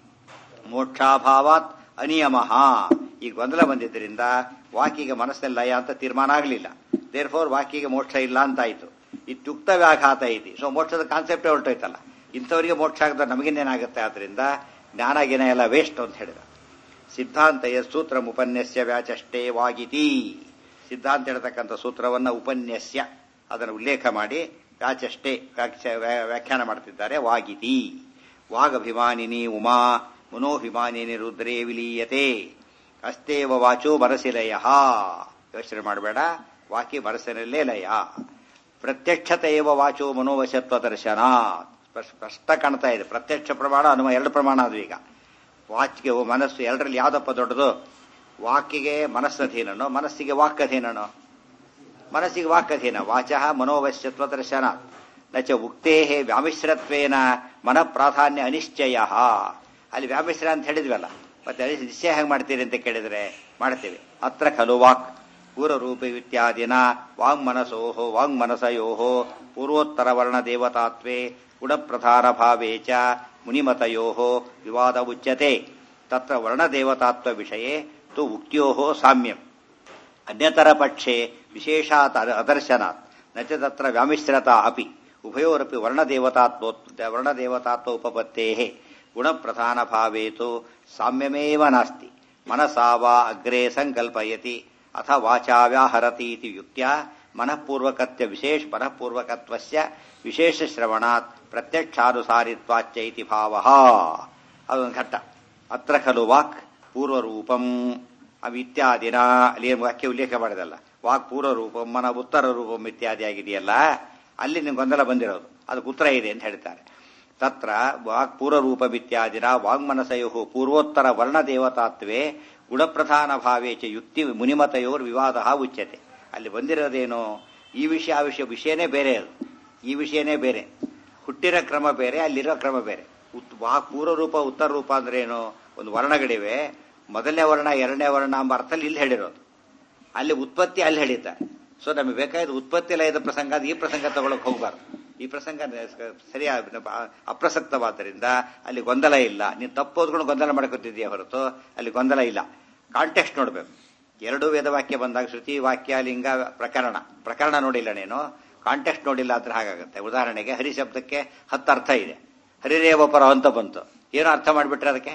ಮೋಕ್ಷಾಭಾವಾತ್ ಅನಿಯಮಃ ಈ ಗೊಂದಲ ಬಂದಿದ್ದರಿಂದ ವಾಕಿಗೆ ಮನಸ್ಸಿನಲ್ಲಿ ಲಯ ಅಂತ ತೀರ್ಮಾನ ಆಗಲಿಲ್ಲ ದೇರ್ ಫೋರ್ ವಾಕಿಗೆ ಮೋಕ್ಷ ಇಲ್ಲ ಅಂತಾಯ್ತು ಇತ್ಯುಕ್ತ ವ್ಯಾಘಾತ ಐತಿ ಸೊ ಮೋಕ್ಷದ ಕಾನ್ಸೆಪ್ಟೇ ಹೊರಟೋಯ್ತಲ್ಲ ಇಂಥವರಿಗೆ ಮೋಕ್ಷ ಆಗದ ನಮಗಿನ್ನೇನಾಗುತ್ತೆ ಆದ್ರಿಂದ ಜ್ಞಾನ ಗಿನ ಎಲ್ಲ ವೇಸ್ಟ್ ಅಂತ ಹೇಳಿದ ಸಿದ್ಧಾಂತಯ ಸೂತ್ರ ಉಪನ್ಯಸ್ಯ ವ್ಯಾಚಷ್ಟೇ ವಾಗಿತಿ ಸಿದ್ಧಾಂತ ಹೇಳ್ತಕ್ಕಂಥ ಸೂತ್ರವನ್ನ ಉಪನ್ಯಸ್ಯ ಅದನ್ನು ಉಲ್ಲೇಖ ಮಾಡಿ ವ್ಯಾಚಷ್ಟೇ ವ್ಯಾಖ್ಯ- ವ್ಯಾ- ವ್ಯಾಖ್ಯಾನ ಮಾಡ್ತಿದ್ದಾರೆ ವಾಗಿತಿ ವಾಗಭಿಮಾನಿನಿ ಉಮಾ ಮನೋಭಿಮಾನಿನಿ ರುದ್ರೇ ವಿಲೀಯತೆ ಅಸ್ತೇವ ವಾಚೋ ಮನಸಿ ಲಯ ಯೋಚನೆ ಮಾಡಬೇಡ ವಾಕಿ ಮನಸ್ಸಿನಲ್ಲೇ ಲಯ ಪ್ರತ್ಯಕ್ಷತೆಯವ ವಾಚೋ ಮನೋವಶತ್ವ ದರ್ಶನ ಸ್ಪಷ್ಟ ಕಾಣ್ತಾ ಇದೆ ಪ್ರತ್ಯಕ್ಷ ಪ್ರಮಾಣ ಅನುಮ ಎರಡು ಪ್ರಮಾಣ ಅದು ಈಗ ವಾಚ್ಗೆ ಮನಸ್ಸು ಎರಡರಲ್ಲಿ ಯಾವ್ದಪ್ಪ ದೊಡ್ಡದು ವಾಕಿಗೆ ಮನಸ್ಸಧೀನನೋ ಮನಸ್ಸಿಗೆ ವಾಕ್ಕಧೀನನೋ ಮನಸ್ಸಿಗೆ ವಾಕ್ಕಧೀನ ವಾಚಃ ಮನೋವಶ್ಯತ್ವ ದರ್ಶನ ನಚ ಉಕ್ತೇ ವ್ಯಾಮಿಶ್ರತ್ವೇನ ಮನ ಪ್ರಾಧಾನ್ಯ ಅನಿಶ್ಚಯ ಅಲ್ಲಿ ವ್ಯಾಮಿಶ್ರ ಅಂತ ಹೇಳಿದ್ವಲ್ಲ ಮತ್ತೆ ಅನಿಶ್ಚಯ ನಿಶ್ಚಯ ಹೇಗೆ ಮಾಡ್ತೀರಿ ಅಂತ ಕೇಳಿದ್ರೆ ಮಾಡ್ತೀವಿ ಅತ್ರ ಖಲು ವಾಕ್ ಪೂರ್ವರೂಪ ಇತ್ಯಾದಿನ ವಾಂಗ್ ಮನಸೋ ವಾಂಗ್ ಮನಸಯೋ ಪೂರ್ವೋತ್ತರ ವರ್ಣ ದೇವತಾತ್ವೇ ಗುಣಪ್ರಧಾನ ಭಾವೇ ಚ ಮುನಿಮತಯೋ ವಿವಾದ ಉಚ್ಯತೆ ತತ್ರ ವರ್ಣದೇವತಾತ್ವ ವಿಷಯೇ ತು ಉಕ್ತ್ಯೋ ಸಾಮ್ಯಂ ಅನ್ಯತರ ಪಕ್ಷೆ ವಿಶೇಷಾತ್ ಅದ- ಅದರ್ಶನಾತ್ ನ ಚ ತತ್ರ ವ್ಯಾಮಿಶ್ರತಾ ಅಪಿ ಉಭಯೋರಪಿ ವರ್ಣದೇವತಾತ್ವ ವರ್ಣದೇವತಾತ್ವ ಉಪಪತ್ತೇ ಗುಣಪ್ರಧಾನ ಭಾವೇತು ಸಾಮ್ಯಮೇವ ನಾಸ್ತಿ ಮನಸಾ ವಾ ಅಗ್ರೆ ಸಂಕಲ್ಪಯತಿ ಅಥ ವಾಚಾ ವ್ಯಾಹರತಿ ಇತಿ ಯುಕ್ತ್ಯಾ ಮನಃಪೂರ್ವಕತ್ವ ವಿಶೇಷ ಮನಃಪೂರ್ವಕತ್ವಸ್ಯ ವಿಶೇಷ ಶ್ರವಣಾತ್ ಪ್ರತ್ಯಕ್ಷಾನುಸಾರಿತ್ವಾಚ್ಚ ಇತಿ ಭಾವಃ ಅದೊಂದು ಘಟ್ಟ ಅತ್ರ ಖಲು ವಾಕ್ ಪೂರ್ವರೂಪಂ ಅವು ಇತ್ಯಾದಿನ ಅಲ್ಲಿ ಏನು ವಾಕ್ಯ ಉಲ್ಲೇಖ ಮಾಡಿದಲ್ಲ ವಾಕ್ ಪೂರ್ವರೂಪಂ ಮನ ಉತ್ತರ ರೂಪಂ ಇತ್ಯಾದಿ ಆಗಿದೆಯಲ್ಲ ಅಲ್ಲಿ ನಿಮ್ಗೆ ಗೊಂದಲ ಬಂದಿರೋದು ಅದಕ್ಕೆ ಉತ್ತರ ಇದೆ ಅಂತ ಹೇಳ್ತಾರೆ ತತ್ರ ವಾಕ್ ಪೂರ್ವರೂಪಮಿತ್ಯಾದಿನ ವಾಂಗ್ಮನಸಯೋ ಪೂರ್ವೋತ್ತರ ವರ್ಣದೇವತಾತ್ವೇ ಗುಣಪ್ರಧಾನ ಭಾವೇ ಚ ಯುಕ್ತಿ ಮುನಿಮತಯೋರ್ ವಿವಾದ ಉಚ್ಯತೆ ಅಲ್ಲಿ ಬಂದಿರೋದೇನು ಈ ವಿಷಯ ಆ ವಿಷಯ ವಿಷಯನೇ ಬೇರೆ ಅದು ಈ ವಿಷಯನೇ ಬೇರೆ ಹುಟ್ಟಿರೋ ಕ್ರಮ ಬೇರೆ ಅಲ್ಲಿರೋ ಕ್ರಮ ಬೇರೆ ಉತ್ ವಾಕ್ ಪೂರ್ವರೂಪ ಉತ್ತರ ರೂಪ ಅಂದ್ರೆ ಏನು ಒಂದು ವರ್ಣಗಳಿವೆ ಮೊದಲನೇ ವರ್ಣ ಎರಡನೇ ವರ್ಣ ಎಂಬ ಅರ್ಥದಲ್ಲಿ ಇಲ್ಲಿ ಹೇಳಿರೋದು ಅಲ್ಲಿ ಉತ್ಪತ್ತಿ ಅಲ್ಲಿ ಹೇಳಿದ್ದಾರೆ ಸೊ ನಮಗೆ ಬೇಕಾದ ಉತ್ಪತ್ತಿ ಲಯದ ಪ್ರಸಂಗ ಅದು ಈ ಪ್ರಸಂಗ ತಗೊಳಕ್ ಹೋಗ್ಬಾರ್ದು ಈ ಪ್ರಸಂಗ ಸರಿಯಾದ ಅಪ್ರಸಕ್ತವಾದ್ದರಿಂದ ಅಲ್ಲಿ ಗೊಂದಲ ಇಲ್ಲ ನೀನು ತಪ್ಪು ಓದ್ಕೊಂಡು ಗೊಂದಲ ಮಾಡ್ಕೊತಿದ್ದೀಯ ಹೊರತು ಅಲ್ಲಿ ಗೊಂದಲ ಇಲ್ಲ ಕಾಂಟೆಕ್ಸ್ಟ್ ನೋಡ್ಬೇಕು ಎರಡು ವೇದವಾಕ್ಯ ಬಂದಾಗ ಶ್ರುತಿ ವಾಕ್ಯ ಲಿಂಗ ಪ್ರಕರಣ ಪ್ರಕರಣ ನೋಡಿಲ್ಲ ನೀನು ಕಾಂಟೆಕ್ಸ್ಟ್ ನೋಡಿಲ್ಲ ಅಂದ್ರೆ ಹಾಗಾಗುತ್ತೆ ಉದಾಹರಣೆಗೆ ಹರಿ ಶಬ್ದಕ್ಕೆ ಹತ್ತು ಅರ್ಥ ಇದೆ ಹರಿರೇವ ಪರ ಅಂತ ಬಂತು ಏನೋ ಅರ್ಥ ಮಾಡಿಬಿಟ್ರೆ ಅದಕ್ಕೆ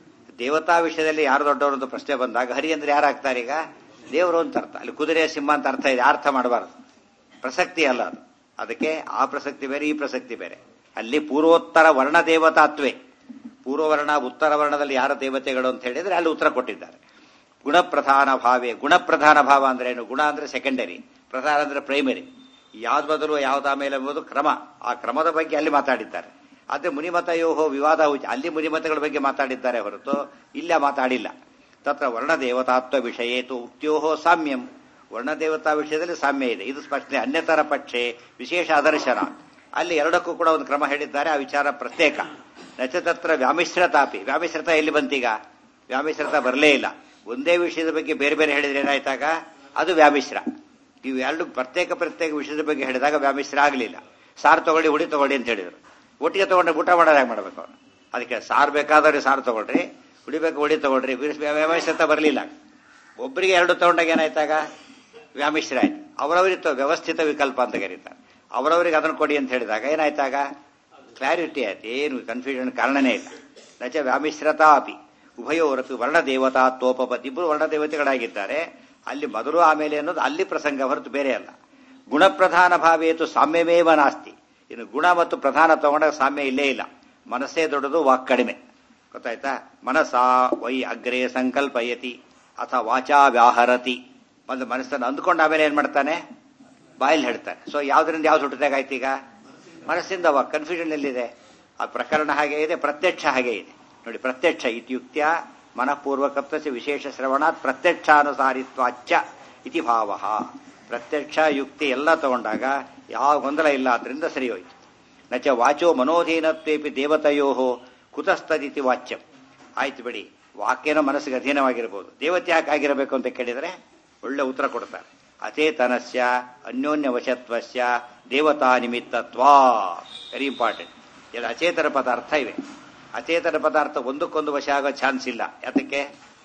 ದೇವತಾ ವಿಷಯದಲ್ಲಿ ಯಾರು ದೊಡ್ಡವರು ಅಂತ ಪ್ರಶ್ನೆ ಬಂದಾಗ ಹರಿ ಅಂದ್ರೆ ಯಾರಾಗ್ತಾರೆ ಈಗ ದೇವರು ಅಂತ ಅರ್ಥ ಅಲ್ಲಿ ಕುದುರೆ ಸಿಂಹ ಅಂತ ಅರ್ಥ ಇದೆ ಅರ್ಥ ಮಾಡಬಾರದು ಪ್ರಸಕ್ತಿ ಅಲ್ಲ ಅದು ಅದಕ್ಕೆ ಆ ಪ್ರಸಕ್ತಿ ಬೇರೆ ಈ ಪ್ರಸಕ್ತಿ ಬೇರೆ ಅಲ್ಲಿ ಪೂರ್ವೋತ್ತರ ವರ್ಣ ದೇವತಾತ್ವೇ ಪೂರ್ವವರ್ಣ ಉತ್ತರ ವರ್ಣದಲ್ಲಿ ಯಾರ ದೇವತೆಗಳು ಅಂತ ಹೇಳಿದ್ರೆ ಅಲ್ಲಿ ಉತ್ತರ ಕೊಟ್ಟಿದ್ದಾರೆ ಗುಣಪ್ರಧಾನ ಭಾವೇ ಗುಣಪ್ರಧಾನ ಭಾವ ಅಂದ್ರೆ ಏನು ಗುಣ ಅಂದ್ರೆ ಸೆಕೆಂಡರಿ ಪ್ರಧಾನ ಅಂದ್ರೆ ಪ್ರೈಮರಿ ಯಾವ್ದು ಬದಲು ಯಾವ್ದು ಆಮೇಲೆ ಎಂಬುದು ಕ್ರಮ ಆ ಕ್ರಮದ ಬಗ್ಗೆ ಅಲ್ಲಿ ಮಾತಾಡಿದ್ದಾರೆ ಆದ್ರೆ ಮುನಿಮತಯೋಹೋ ವಿವಾದ ಉಚ ಅಲ್ಲಿ ಮುನಿಮತಗಳ ಬಗ್ಗೆ ಮಾತಾಡಿದ್ದಾರೆ ಹೊರತು ಇಲ್ಲ ಮಾತಾಡಿಲ್ಲ ತತ್ರ ವರ್ಣದೇವತಾತ್ವ ವಿಷಯೇತು ಉಕ್ತ್ಯೋಹೋ ಸಾಮ್ಯಂ ವರ್ಣದೇವತಾ ವಿಷಯದಲ್ಲಿ ಸಾಮ್ಯ ಇದೆ ಇದು ಸ್ಪಷ್ಟನೆ ಅನ್ಯತರ ಪಕ್ಷೆ ವಿಶೇಷ ಅದರ್ಶನ ಅಲ್ಲಿ ಎರಡಕ್ಕೂ ಕೂಡ ಒಂದು ಕ್ರಮ ಹೇಳಿದ್ದಾರೆ ಆ ವಿಚಾರ ಪ್ರತ್ಯೇಕ ನಚ ತತ್ರ ವ್ಯಾಮಿಶ್ರತಾಪಿ ವ್ಯಾಮಿಶ್ರತ ಎಲ್ಲಿ ಬಂತೀಗ ವ್ಯಾಮಿಶ್ರತ ಬರಲೇ ಇಲ್ಲ ಒಂದೇ ವಿಷಯದ ಬಗ್ಗೆ ಬೇರೆ ಬೇರೆ ಹೇಳಿದ್ರೆ ಏನಾಯ್ತಾಗ ಅದು ವ್ಯಾಮಿಶ್ರ ಇವು ಎರಡು ಪ್ರತ್ಯೇಕ ಪ್ರತ್ಯೇಕ ವಿಷಯದ ಬಗ್ಗೆ ಹೇಳಿದಾಗ ವ್ಯಾಮಿಶ್ರ ಆಗಲಿಲ್ಲ ಸಾರು ತಗೊಳ್ಳಿ ಹುಡಿ ತಗೊಳ್ಳಿ ಅಂತ ಹೇಳಿದ್ರು ಒಟ್ಟಿಗೆ ತಗೊಂಡ್ರೆ ಊಟ ಮಾಡೋದು ಹೇಗೆ ಮಾಡ್ಬೇಕು ಅವ್ರು ಅದಕ್ಕೆ ಸಾರು ಬೇಕಾದವ್ರಿಗೆ ಸಾರು ತಗೊಳ್ರಿ ಹುಡಿಬೇಕು ಹುಡಿ ತಗೊಳ್ರಿ ವ್ಯಾಮಿಶ್ರತ ಬರಲಿಲ್ಲ ಒಬ್ಬರಿಗೆ ಎರಡು ತಗೊಂಡಾಗ ಏನಾಯ್ತಾಗ ವ್ಯಾಮಿಶ್ರ ಆಯ್ತು ಅವರವರಿತ್ತು ವ್ಯವಸ್ಥಿತ ವಿಕಲ್ಪ ಅಂತ ಕರೀತಾರೆ ಅವರವರಿಗೆ ಅದನ್ನು ಕೊಡಿ ಅಂತ ಹೇಳಿದಾಗ ಏನಾಯ್ತಾಗ ಕ್ಲಾರಿಟಿ ಆಯ್ತು ಏನು ಕನ್ಫ್ಯೂಷನ್ ಕಾರಣನೇ ಇಲ್ಲ ನಚ ವ್ಯಾಮಿಶ್ರತಾ ಅಪಿ ಉಭಯೋರಪಿ ವರ್ಣದೇವತಾತ್ವೋಪಪತಿ ಇಬ್ಬರು ವರ್ಣದೇವತೆಗಳಾಗಿದ್ದಾರೆ ಅಲ್ಲಿ ಮೊದಲು ಆಮೇಲೆ ಅನ್ನೋದು ಅಲ್ಲಿ ಪ್ರಸಂಗ ಹೊರತು ಬೇರೆ ಅಲ್ಲ ಗುಣಪ್ರಧಾನ ಭಾವೇತು ಸಾಮ್ಯಮೇವ ನಾಸ್ತಿ ಇನ್ನು ಗುಣ ಮತ್ತು ಪ್ರಧಾನ ತಗೊಂಡಾಗ ಸಾಮ್ಯ ಇಲ್ಲೇ ಇಲ್ಲ ಮನಸ್ಸೇ ದೊಡ್ಡದು ವಾಕ್ ಕಡಿಮೆ ಗೊತ್ತಾಯ್ತಾ ಮನಸಾ ವೈ ಅಗ್ರೇ ಸಂಕಲ್ಪಯತಿ ಅಥವಾ ವಾಚಾ ವ್ಯಾಹರತಿ ಒಂದು ಮನಸ್ಸನ್ನು ಅಂದ್ಕೊಂಡು ಆಮೇಲೆ ಏನ್ ಮಾಡ್ತಾನೆ ಬಾಯಲ್ಲಿ ಹೇಳ್ತಾನೆ ಸೊ ಯಾವ್ದರಿಂದ ಯಾವ್ದು ಹುಟ್ಟಿದಾಗಾಯ್ತು ಈಗ ಮನಸ್ಸಿಂದ ಕನ್ಫ್ಯೂಷನ್ ಎಲ್ಲಿದೆ ಆ ಪ್ರಕರಣ ಹಾಗೆ ಇದೆ ಪ್ರತ್ಯಕ್ಷ ಹಾಗೆ ಇದೆ ನೋಡಿ ಪ್ರತ್ಯಕ್ಷ ಇತ್ಯುಕ್ತ್ಯ ಮನಃಪೂರ್ವಕತ್ವ ವಿಶೇಷ ಶ್ರವಣಾತ್ ಪ್ರತ್ಯಕ್ಷಾನುಸಾರಿತ್ವಾಚ್ಚ ಇತಿ ಭಾವ ಪ್ರತ್ಯಕ್ಷ ಯುಕ್ತಿ ಎಲ್ಲ ತಗೊಂಡಾಗ ಯಾವ ಗೊಂದಲ ಇಲ್ಲ ಆದ್ರಿಂದ ಸರಿ ಹೋಯ್ತು ನಚ ವಾಚೋ ಮನೋಧೀನತ್ವೇಪಿ ದೇವತೆಯೋ ಕುತಸ್ತದಿತಿ ವಾಚ್ಯಂ ಆಯ್ತು ಬಿಡಿ ವಾಕ್ಯನ ಮನಸ್ಸಿಗೆ ಅಧೀನವಾಗಿರ್ಬೋದು ದೇವತೆ ಯಾಕೆ ಆಗಿರಬೇಕು ಅಂತ ಕೇಳಿದರೆ ಒಳ್ಳೆ ಉತ್ತರ ಕೊಡ್ತಾರೆ ಅಚೇತನಸ್ಯ ಅನ್ಯೋನ್ಯ ವಶತ್ವಸ್ಯ ದೇವತಾ ನಿಮಿತ್ತತ್ವಾ ವೆರಿ ಇಂಪಾರ್ಟೆಂಟ್ ಇದು ಅಚೇತನ ಪದಾರ್ಥ ಇವೆ ಅಚೇತನ ಪದಾರ್ಥ ಒಂದಕ್ಕೊಂದು ವಶ ಆಗೋ ಚಾನ್ಸ್ ಇಲ್ಲ ಯಾತಕ್ಕೆ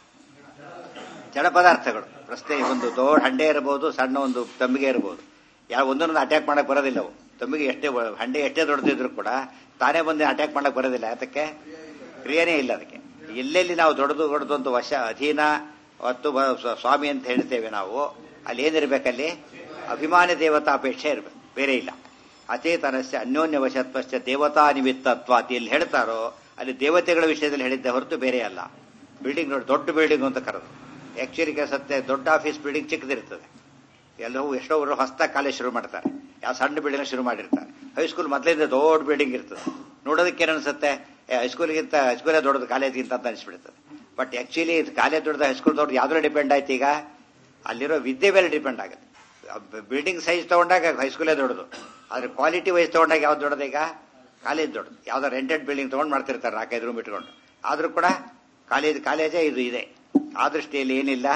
ಜಡ ಪದಾರ್ಥಗಳು ಪ್ರಶ್ನೆ ಒಂದು ದೊಡ್ಡ ಹಂಡೆ ಇರಬಹುದು ಸಣ್ಣ ಒಂದು ತಂಬಿಗೆ ಇರಬಹುದು ಯಾವ ಒಂದೊಂದು ಅಟ್ಯಾಕ್ ಮಾಡಕ್ ಬರೋದಿಲ್ಲ ಅವು ತಂಬಿಗೆ ಎಷ್ಟೇ ಹಂಡೆ ಎಷ್ಟೇ ದೊಡ್ಡದಿದ್ರು ಕೂಡ ತಾನೇ ಬಂದು ಅಟ್ಯಾಕ್ ಮಾಡಕ್ ಬರೋದಿಲ್ಲ ಯಾತಕ್ಕೆ ಕ್ರಿಯೆನೇ ಇಲ್ಲ ಅದಕ್ಕೆ ಎಲ್ಲೆಲ್ಲಿ ನಾವು ದೊಡ್ಡದು ದೊಡ್ಡದು ಅಂತ ವಶ ಅಧೀನ ಮತ್ತು ಸ್ವಾಮಿ ಅಂತ ಹೇಳ್ತೇವೆ ನಾವು ಅಲ್ಲಿ ಏನಿರ್ಬೇಕಲ್ಲಿ ಅಭಿಮಾನಿ ದೇವತಾಪೇಕ್ಷೆ ಇರಬೇಕು ಬೇರೆ ಇಲ್ಲ ಅಚೇತನಸ್ಯ ಅನ್ಯೋನ್ಯ ವಶತ್ವಸ್ಯ ದೇವತಾ ನಿಮಿತ್ತತ್ವ ಅಂತ ಎಲ್ಲಿ ಹೇಳ್ತಾರೋ ಅಲ್ಲಿ ದೇವತೆಗಳ ವಿಷಯದಲ್ಲಿ ಹೇಳಿದ್ದೆ ಹೊರತು ಬೇರೆ ಅಲ್ಲ ಬಿಲ್ಡಿಂಗ್ ನೋಡಿ ದೊಡ್ಡ ಬಿಲ್ಡಿಂಗ್ ಅಂತ ಕರೆದು ಆಕ್ಚುಲಿ ಸತ್ಯ ದೊಡ್ಡ ಆಫೀಸ್ ಬಿಲ್ಡಿಂಗ್ ಚಿಕ್ಕದಿರ್ತದೆ ಎಲ್ಲವೂ ಎಷ್ಟೋ ಅವರು ಹೊಸ ಕಾಲೇಜ್ ಶುರು ಮಾಡ್ತಾರೆ ಯಾವ ಸಣ್ಣ ಬಿಲ್ಡಿಂಗ್ ಶುರು ಮಾಡಿರ್ತಾರೆ ಹೈಸ್ಕೂಲ್ ಮೊದಲಿಂದ ದೊಡ್ಡ ಬಿಲ್ಡಿಂಗ್ ಇರ್ತದೆ ನೋಡೋದಕ್ಕೆ ಏನನ್ಸುತ್ತೆ ಹೈಸ್ಕೂಲ್ಗಿಂತ ಹೈಸ್ಕೂಲೇ ದೊಡ್ಡದು ಕಾಲೇಜ್ಗಿಂತ ಅಂತ ಅನಿಸ್ಬಿಡ್ತದೆ ಬಟ್ ಆಕ್ಚುಲಿ ಕಾಲೇಜ್ ದೊಡ್ಡದು ಹೈಸ್ಕೂಲ್ ದೊಡ್ಡದು ಯಾವ್ದ್ರ ಡಿಪೆಂಡ್ ಆಯ್ತು ಈಗ ಅಲ್ಲಿರೋ ವಿದ್ಯೆ ಮೇಲೆ ಡಿಪೆಂಡ್ ಆಗುತ್ತೆ ಬಿಲ್ಡಿಂಗ್ ಸೈಜ್ ತಗೊಂಡಾಗ ಹೈಸ್ಕೂಲೇ ದೊಡ್ಡದು ಆದ್ರೆ ಕ್ವಾಲಿಟಿ ವೈಸ್ ತಗೊಂಡಾಗ ಯಾವ್ದು ದೊಡ್ಡದು ಈಗ ಕಾಲೇಜ್ ದೊಡ್ಡದು ಯಾವ್ದೋ ರೆಂಟೆಡ್ ಬಿಲ್ಡಿಂಗ್ ತಗೊಂಡು ಮಾಡ್ತಿರ್ತಾರೆ ನಾಲ್ಕೈದು ರೂಮ್ ಇಟ್ಕೊಂಡು ಆದ್ರೂ ಕೂಡ ಕಾಲೇಜ್ ಕಾಲೇಜೇ ಇದು ಇದೆ ಆ ದೃಷ್ಟಿಯಲ್ಲಿ ಏನಿಲ್ಲ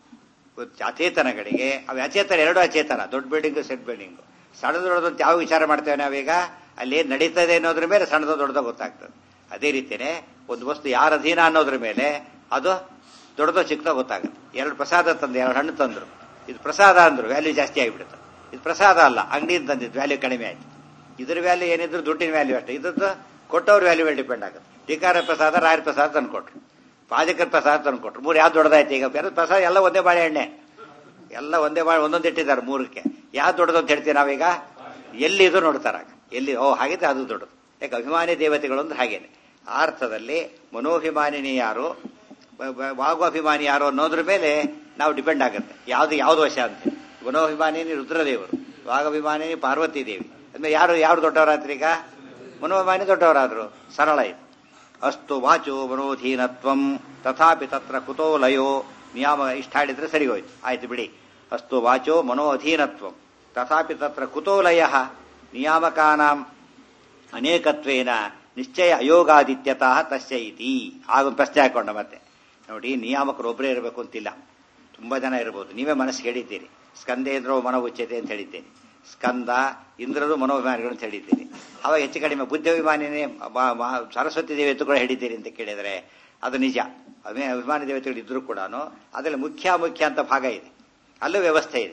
ಅಚೇತನಗಳಿಗೆ ಅವು ಅಚೇತನ ಎರಡು ಅಚೇತನ ದೊಡ್ಡ ಬಿಲ್ಡಿಂಗ್ ಸೆಟ್ ಬಿಲ್ಡಿಂಗ್ ಸಣ್ಣದು ದೊಡ್ಡದು ಅಂತ ಯಾವ ವಿಚಾರ ಮಾಡ್ತೇವೆ ನಾವೀಗ ಅಲ್ಲಿ ಏನ್ ನಡೀತದೆ ಅನ್ನೋದ್ರ ಮೇಲೆ ಸಣ್ಣದು ದೊಡ್ಡದು ಗೊತ್ತಾಗ್ತದೆ ಅದೇ ರೀತಿನೇ ಒಂದು ವಸ್ತು ಯಾರ ಅಧೀನ ಅನ್ನೋದ್ರ ಮೇಲೆ ಅದು ದೊಡ್ಡದೋ ಚಿಕ್ಕದೋ ಗೊತ್ತಾಗುತ್ತೆ ಎರಡು ಪ್ರಸಾದ ತಂದು ಎರಡು ಹಣ್ಣು ತಂದ್ರು ಇದು ಪ್ರಸಾದ ಅಂದ್ರು ವ್ಯಾಲ್ಯೂ ಜಾಸ್ತಿ ಆಗಿಬಿಡುತ್ತೆ ಇದು ಪ್ರಸಾದ ಅಲ್ಲ ಅಂಗಡಿಯಿಂದ ತಂದಿದ್ದು ವ್ಯಾಲ್ಯೂ ಕಡಿಮೆ ಆಯ್ತು ಇದ್ರ ವ್ಯಾಲ್ಯೂ ಏನಿದ್ರು ದುಡ್ಡಿನ ವ್ಯಾಲ್ಯೂ ಅಷ್ಟೇ ಇದ್ರದ್ದು ಕೊಟ್ಟವ್ರ ವ್ಯಾಲ್ಯೂ ಮೇಲೆ ಡಿಪೆಂಡ್ ಆಗುತ್ತೆ ಟೀಕಾರ ಪ್ರಸಾದ ರಾಯರ ಪ್ರಸಾದ ತಂದ್ಕೊಟ್ರು ಪಾಜಕರ ಪ್ರಸಾದ ತಂದ್ಕೊಟ್ರು ಮೂರು ಯಾವ್ದು ದೊಡ್ಡದಾಯ್ತು ಈಗ ಬೇರೆ ಪ್ರಸಾದ ಎಲ್ಲ ಒಂದೇ ಬಾಳೆಹಣ್ಣೆ ಎಲ್ಲ ಒಂದೇ ಬಾಳೆ ಒಂದೊಂದು ಇಟ್ಟಿದ್ದಾರೆ ಮೂರಕ್ಕೆ ಯಾವ್ದು ದೊಡ್ಡದು ಅಂತ ಹೇಳ್ತೀವಿ ನಾವೀಗ ಎಲ್ಲಿ ಇದು ನೋಡ್ತಾರಾಗ ಎಲ್ಲಿ ಓ ಹಾಗಿದ್ರೆ ಅದು ದೊಡ್ಡದು ಯಾಕೆ ಅಭಿಮಾನಿ ದೇವತೆಗಳು ಅಂದ್ರೆ ಹಾಗೇನೆ ಆ ಅರ್ಥದಲ್ಲಿ ಮನೋಭಿಮಾನಿನಿ ಯಾರು ವಾಗ್ವಾಭಿಮಾನಿ ಯಾರು ಅನ್ನೋದ್ರ ಮೇಲೆ ನಾವು ಡಿಪೆಂಡ್ ಆಗುತ್ತೆ ಯಾವ್ದು ಯಾವ್ದು ವಶ ಅಂತ ಮನೋಭಿಮಾನಿನಿ ರುದ್ರದೇವರು ವಾಗಭಿಮಾನಿನಿ ಪಾರ್ವತಿ ದೇವಿ ಅಂದ್ರೆ ಯಾರು ಯಾರು ದೊಡ್ಡವರಾದ್ರಿ ಈಗ ಮನೋಭಿಮಾನಿ ದೊಡ್ಡವರಾದ್ರು ಸರಳ ಇದು ಅಸ್ತು ವಾಚೋ ಮನೋಧೀನತ್ವಂ ತಥಾಪಿ ತತ್ರ ಕುತೋ ಲಯೋ ನಿಯಾಮ ಇಷ್ಟ ಹಾಡಿದ್ರೆ ಸರಿ ಹೋಯ್ತು ಆಯ್ತು ಬಿಡಿ ಅಸ್ತು ವಾಚೋ ಮನೋ ಅಧೀನತ್ವಂ ತಥಾಪಿ ತತ್ರ ಕುತೋ ಲಯ ನಿಯಾಮಕಾನಾಂ ಅನೇಕತ್ವೇನ ನಿಶ್ಚಯ ಅಯೋಗಾದಿತ್ಯತಃ ತಸ್ಯ ಇತಿ ಆಗ ಪ್ರಶ್ನೆ ಹಾಕೊಂಡ ಮತ್ತೆ ನೋಡಿ ನಿಯಾಮಕರು ಒಬ್ಬರೇ ಇರಬೇಕು ಅಂತಿಲ್ಲ ತುಂಬಾ ಜನ ಇರಬಹುದು ನೀವೇ ಮನಸ್ಸಿಗೆ ಹೇಳಿದ್ದೀರಿ ಸ್ಕಂದೇಂದ್ರೋ ಮನೋವುಚ್ಯತೆ ಅಂತ ಹೇಳಿದ್ದೇನೆ ಸ್ಕಂದ ಇಂದ್ರರು ಮನೋಭಿಮಾನಿಗಳು ಅಂತ ಹೇಳಿದ್ದೀರಿ ಅವಾಗ ಹೆಚ್ಚು ಕಡಿಮೆ ಬುದ್ಧಾಭಿಮಾನಿನೇ ಸರಸ್ವತಿ ದೇವಿ ಕೂಡ ಹೇಳಿದ್ದೀರಿ ಅಂತ ಕೇಳಿದರೆ ಅದು ನಿಜ ಅಭಿಮಾನಿ ದೇವತೆಗಳು ಇದ್ರೂ ಕೂಡ ಅದರಲ್ಲಿ ಮುಖ್ಯ ಮುಖ್ಯ ಅಂತ ಭಾಗ ಇದೆ ಅಲ್ಲೂ ವ್ಯವಸ್ಥೆ ಇದೆ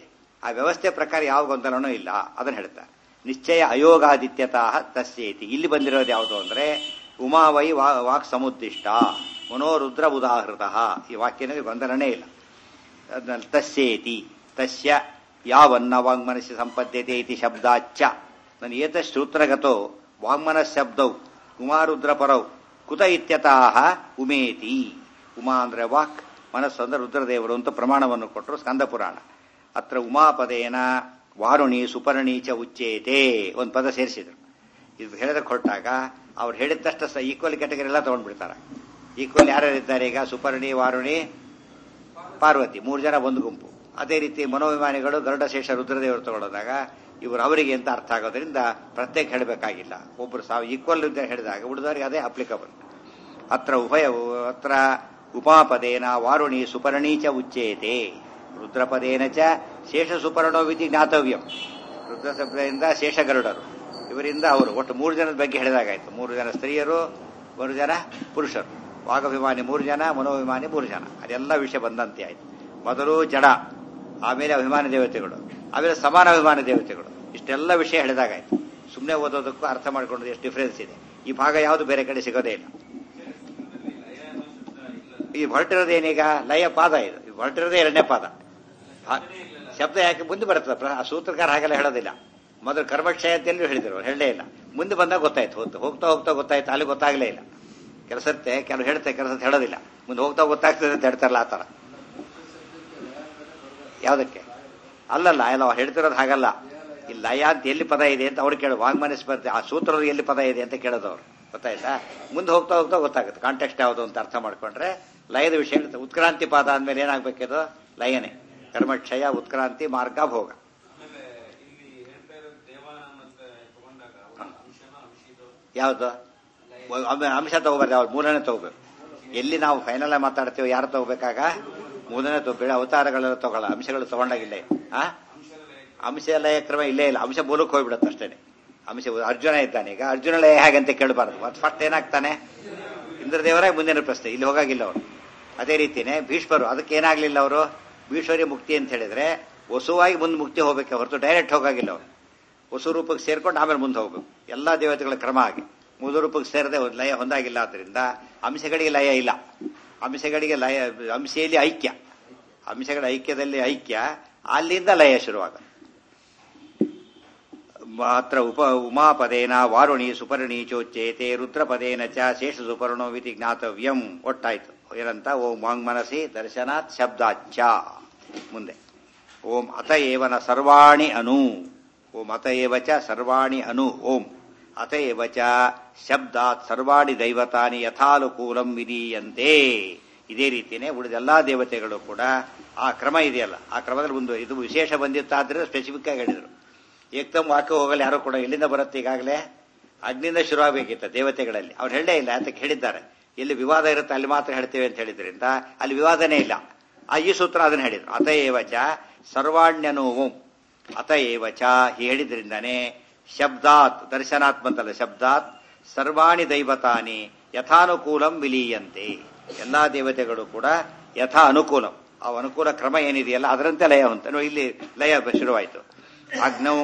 ಆ ವ್ಯವಸ್ಥೆ ಪ್ರಕಾರ ಯಾವ ಗೊಂದಲನೂ ಇಲ್ಲ ಅದನ್ನ ಹೇಳ್ತಾರೆ ನಿಶ್ಚಯ ಅಯೋಗಾದಿತ್ಯತಃ ತಸ್ಯೇತಿ ಇಲ್ಲಿ ಬಂದಿರೋದು ಯಾವುದು ಅಂದ್ರೆ ಉಮಾವೈ ವಾ ವಾಕ್ ಸಮುದ್ದಿಷ್ಟ ಮನೋರುದ್ರ ಉದಾಹೃತ ಈ ವಾಕ್ಯನಲ್ಲಿ ಗೊಂದಲನೇ ಇಲ್ಲ ಅದ್ನಲ್ಲಿ ತಸ್ಯೇತಿ ತಸ್ಯ ಯಾವನ್ನ ವಾಂಗ್ಮನಸ್ಸಿ ಸಂಪದ್ಯತೆ ಇತಿ ಶಬ್ದಾಚ್ಚ ನಾನು ಏತಶ್ರೂತ್ರಗತೋ ವಾಂಗ್ಮನ ಶಬ್ದೌ ಉಮಾರುದ್ರ ಪರೌ ಕುತ ಇತ್ಯತಃ ಉಮೇತಿ ಉಮಾ ಅಂದ್ರೆ ವಾಕ್ ಮನಸ್ಸು ಅಂದ್ರೆ ರುದ್ರದೇವರು ಅಂತ ಪ್ರಮಾಣವನ್ನು ಕೊಟ್ಟರು ಸ್ಕಂದ ಪುರಾಣ ಅತ್ರ ಉಮಾಪದೇನ ವಾರುಣಿ ಸುಪರ್ಣಿ ಚ ಉಚ್ಚೇತೆ ಒಂದು ಪದ ಸೇರಿಸಿದ್ರು ಇದು ಹೇಳಿದಕ್ಕೆ ಹೊರಟಾಗ ಅವ್ರು ಹೇಳಿದ ತಕ್ಷಣ ಈಕ್ವಲ್ ಕ್ಯಾಟಗರಿ ಎಲ್ಲ ತಗೊಂಡ್ಬಿಡ್ತಾರೆ ಈಕ್ವಲ್ ಯಾರ್ಯಾರಿದ್ದಾರೆ ಈಗ ಸುಪರ್ಣಿ ವಾರುಣಿ ಪಾರ್ವತಿ ಮೂರು ಜನ ಒಂದು ಗುಂಪು ಅದೇ ರೀತಿ ಮನೋವಿಮಾನಿಗಳು ಗರುಡಶೇಷ ರುದ್ರದೇವರು ತಗೊಳ್ಳೋದಾಗ ಇವರು ಅವರಿಗೆ ಅಂತ ಅರ್ಥ ಆಗೋದ್ರಿಂದ ಪ್ರತ್ಯೇಕ ಹೇಳಬೇಕಾಗಿಲ್ಲ ಒಬ್ಬರು ಸಾವು ಈಕ್ವಲ್ ಅಂತ ಹೇಳಿದಾಗ ಉಳಿದವರಿಗೆ ಅದೇ ಅಪ್ಲಿಕಬಲ್ ಅತ್ರ ಉಭಯ ಅತ್ರ ಉಪಾಪದೇನ ವಾರುಣಿ ಸುಪರ್ಣಿ ಚ ಉಚ್ಚೇತೆ ರುದ್ರಪದೇನ ಚ ಶೇಷ ಸುಪರ್ಣೋ ವಿಧಿ ಜ್ಞಾತವ್ಯಂ ರುದ್ರ ಶಬ್ದದಿಂದ ಶೇಷಗರುಡರು ಇವರಿಂದ ಅವರು ಒಟ್ಟು ಮೂರು ಜನದ ಬಗ್ಗೆ ಹೇಳಿದಾಗಾಯ್ತು ಮೂರು ಜನ ಸ್ತ್ರೀಯರು ಮೂರು ಜನ ಪುರುಷರು ವಾಗಭಿಮಾನಿ ಮೂರು ಜನ ಮನೋಭಿಮಾನಿ ಮೂರು ಜನ ಅದೆಲ್ಲ ವಿಷಯ ಬಂದಂತೆ ಆಯ್ತು ಮೊದಲು ಜಡ ಆಮೇಲೆ ಅಭಿಮಾನಿ ದೇವತೆಗಳು ಆಮೇಲೆ ಸಮಾನ ಅಭಿಮಾನಿ ದೇವತೆಗಳು ಇಷ್ಟೆಲ್ಲ ವಿಷಯ ಹೇಳಿದಾಗಾಯ್ತು ಸುಮ್ಮನೆ ಓದೋದಕ್ಕೂ ಅರ್ಥ ಮಾಡ್ಕೊಂಡು ಎಷ್ಟು ಡಿಫ್ರೆನ್ಸ್ ಇದೆ ಈ ಭಾಗ ಯಾವುದು ಬೇರೆ ಕಡೆ ಸಿಗೋದೇ ಇಲ್ಲ ಈ ಹೊರಟಿರೋದೇನೀಗ ಲಯ ಪಾದ ಇದು ಈ ಹೊರಟಿರೋದೇ ಎರಡನೇ ಪಾದ ಭಾ- ಶಬ್ದ ಯಾಕೆ ಮುಂದೆ ಬರ್ತದೆ ಪ್ರ- ಆ ಸೂತ್ರಕಾರ ಹಾಗೆಲ್ಲ ಹೇಳೋದಿಲ್ಲ ಮೊದಲು ಕರ್ಮಕ್ಷಯ ಅಂತ ಎಲ್ಲೂ ಹೇಳಿದ್ರು ಹೇಳಲೇ ಇಲ್ಲ ಮುಂದೆ ಬಂದಾಗ ಗೊತ್ತಾಯ್ತು ಹೋಗ್ತಾ ಹೋಗ್ತಾ ಹೋಗ್ತಾ ಗೊತ್ತಾಯ್ತು ಅಲ್ಲಿ ಗೊತ್ತಾಗಲೇ ಇಲ್ಲ ಕೆಲಸತ್ತೆ ಕೆಲವು ಹೇಳ್ತೆ ಕೆಲಸ ಹೇಳೋದಿಲ್ಲ ಮುಂದೆ ಹೋಗ್ತಾ ಗೊತ್ತಾಗ್ತದೆ ಅಂತ ಹೇಳ್ತಾರಲ್ಲ ಆ ಥರ ಯಾವುದಕ್ಕೆ ಅಲ್ಲಲ್ಲ ಎಲ್ಲ ಅವ್ರು ಹೇಳ್ತಿರೋದು ಹಾಗಲ್ಲ ಈ ಲಯ ಅಂತ ಎಲ್ಲಿ ಪದ ಇದೆ ಅಂತ ಅವ್ರು ಕೇಳೋ ವಾಗ್ಮನಸ್ ಬರ್ತೆ ಆ ಸೂತ್ರದ ಎಲ್ಲಿ ಪದ ಇದೆ ಅಂತ ಕೇಳೋದು ಅವ್ರು ಗೊತ್ತಾಯ್ತಾ ಮುಂದೆ ಹೋಗ್ತಾ ಹೋಗ್ತಾ ಗೊತ್ತಾಗುತ್ತೆ ಕಾಂಟೆಕ್ಸ್ಟ್ ಯಾವುದು ಅಂತ ಅರ್ಥ ಮಾಡ್ಕೊಂಡ್ರೆ ಲಯದ ವಿಷಯ ಇರುತ್ತೆ ಉತ್ಕ್ರಾಂತಿ ಪಾದ ಅಂದ್ಮೇಲೆ ಏನಾಗಬೇಕಿದು ಲಯನೇ ಕರ್ಮಕ್ಷಯ ಉತ್ಕ್ರಾಂತಿ ಮಾರ್ಗ ಭೋಗ ಯಾವುದು ಒಮ್ಮೆ ಅಂಶ ತಗೋಬಾರ್ದು ಯಾವ್ದು ಮೂರನೇ ತಗೋಬೇಕು ಎಲ್ಲಿ ನಾವು ಫೈನಲ್ ಆಗಿ ಮಾತಾಡ್ತೀವಿ ಯಾರು ತಗೋಬೇಕಾಗ ಮೂರನೇ ತಗೋಬೇಡ ಅವತಾರಗಳೆಲ್ಲ ತಗೊಳ್ಳ ಅಂಶಗಳು ತಗೊಂಡಾಗಿಲ್ಲ ಆ ಅಂಶ ಲಯ ಕ್ರಮ ಇಲ್ಲೇ ಇಲ್ಲ ಅಂಶ ಮೂಲಕ್ಕೆ ಹೋಗ್ಬಿಡುತ್ತೆ ಅಷ್ಟೇನೆ ಅಂಶ ಅರ್ಜುನ ಇದ್ದಾನೆ ಈಗ ಅರ್ಜುನ ಲಯ ಹೇಗೆ ಅಂತ ಕೇಳಬಾರ್ದು ಮತ್ತೆ ಫಸ್ಟ್ ಏನಾಗ್ತಾನೆ ಇಂದ್ರದೇವರೇ ಮುಂದಿನ ಪ್ರಶ್ನೆ ಇಲ್ಲಿ ಹೋಗಾಗಿಲ್ಲ ಅವರು ಅದೇ ರೀತಿನೇ ಭೀಷ್ಮರು ಅದಕ್ಕೆ ಏನಾಗ್ಲಿಲ್ಲ ಅವರು ಭೀಷ್ಮರಿ ಮುಕ್ತಿ ಅಂತ ಹೇಳಿದ್ರೆ ವಸುವಾಗಿ ಮುಂದೆ ಮುಕ್ತಿ ಹೋಗ್ಬೇಕು ಹೊರತು ಡೈರೆಕ್ಟ್ ಹೋಗಾಗಿಲ್ಲ ಅವರು ಹೊಸ ರೂಪಕ್ಕೆ ಸೇರ್ಕೊಂಡು ಆಮೇಲೆ ಮುಂದೆ ಹೋಗ್ಬೇಕು ಎಲ್ಲಾ ದೇವತೆಗಳ ಕ್ರಮ ಆಗಿ ಮೂಲ ರೂಪಕ್ಕೆ ಸೇರದೆ ಒಂದ್ ಲಯ ಹೊಂದಾಗಿಲ್ಲ ಆದ್ರಿಂದ ಅಂಶಗಳಿಗೆ ಲಯ ಇಲ್ಲ ಅಂಶಗಳಿಗೆ ಲಯ ಅಂಶೆಯಲ್ಲಿ ಐಕ್ಯ ಅಂಶಗಳ ಐಕ್ಯದಲ್ಲಿ ಐಕ್ಯ ಅಲ್ಲಿಂದ ಲಯ ಶುರುವಾಗ ಮಾತ್ರ ಉಪ ಉಮಾಪದೇನ ವಾರುಣಿ ಸುಪರ್ಣಿ ಚೋಚ್ಚೇತೆ ರುದ್ರಪದೇನ ಚ ಶೇಷ ಸುಪರ್ಣೋ ವಿಧಿ ಜ್ಞಾತವ್ಯಂ ಒಟ್ಟಾಯ್ತು ಏನಂತ ಓಂ ವಾಂಗ್ಮನಸಿ ದರ್ಶನಾತ್ ಶಬ್ದಾಚ್ಚ ಮುಂದೆ ಓಂ ಅತ ಏವನ ಸರ್ವಾಣಿ ಅನು ಓಂ ಅತ ಏವ ಚ ಸರ್ವಾಣಿ ಅನು ಓಂ ಅತ ಏವ ಚ ಶಬ್ದಾತ್ ಸರ್ವಾಣಿ ದೈವತಾನಿ ಯಥಾನುಕೂಲಂ ವಿಧೀಯಂತೆ ಇದೇ ರೀತಿಯೇ ಉಳಿದೆಲ್ಲಾ ದೇವತೆಗಳು ಕೂಡ ಆ ಕ್ರಮ ಇದೆಯಲ್ಲ ಆ ಕ್ರಮದಲ್ಲಿ ಒಂದು ಇದು ವಿಶೇಷ ಬಂದಿತ್ತಾದ್ರೆ ಸ್ಪೆಸಿಫಿಕ್ ಆಗಿ ಹೇಳಿದ್ರು ಏಕ್ದಮ್ ವಾಕ್ಯ ಹೋಗಲ್ಲ ಯಾರು ಕೂಡ ಎಲ್ಲಿಂದ ಬರುತ್ತೆ ಈಗಾಗಲೇ ಅಗ್ನಿಂದ ಶುರು ಆಗಬೇಕಿತ್ತು ದೇವತೆಗಳಲ್ಲಿ ಅವ್ರು ಹೇಳೇ ಇಲ್ಲ ಅದಕ್ಕೆ ಹೇಳಿದ್ದಾರೆ ಎಲ್ಲಿ ವಿವಾದ ಇರುತ್ತೆ ಅಲ್ಲಿ ಮಾತ್ರ ಹೇಳ್ತೇವೆ ಅಂತ ಹೇಳಿದ್ರಿಂದ ಅಲ್ಲಿ ವಿವಾದನೇ ಇಲ್ಲ ಆ ಈ ಸೂತ್ರ ಅದನ್ನ ಹೇಳಿದ್ರು ಅತ ಏವ ಚ ಸರ್ವಾಣ್ಯನು ಓಂ ಅತ ಏವ ಚ ಹೇಳಿದ್ರಿಂದಾನೆ ಶಬ್ದಾತ್ ದರ್ಶನಾತ್ ಬಂತಲ್ಲ ಶಬ್ದಾತ್ ಸರ್ವಾಣಿ ದೈವತಾನಿ ಯಥಾನುಕೂಲಂ ವಿಲೀಯಂತೆ ಎಲ್ಲಾ ದೇವತೆಗಳು ಕೂಡ ಯಥಾ ಅನುಕೂಲಂ ಆ ಅನುಕೂಲ ಕ್ರಮ ಏನಿದೆಯಲ್ಲ ಅದರಂತೆ ಲಯ ಹೊಂತ ನೋಡಿ ಇಲ್ಲಿ ಲಯ ಶುರುವಾಯಿತು ಅಗ್ನೌ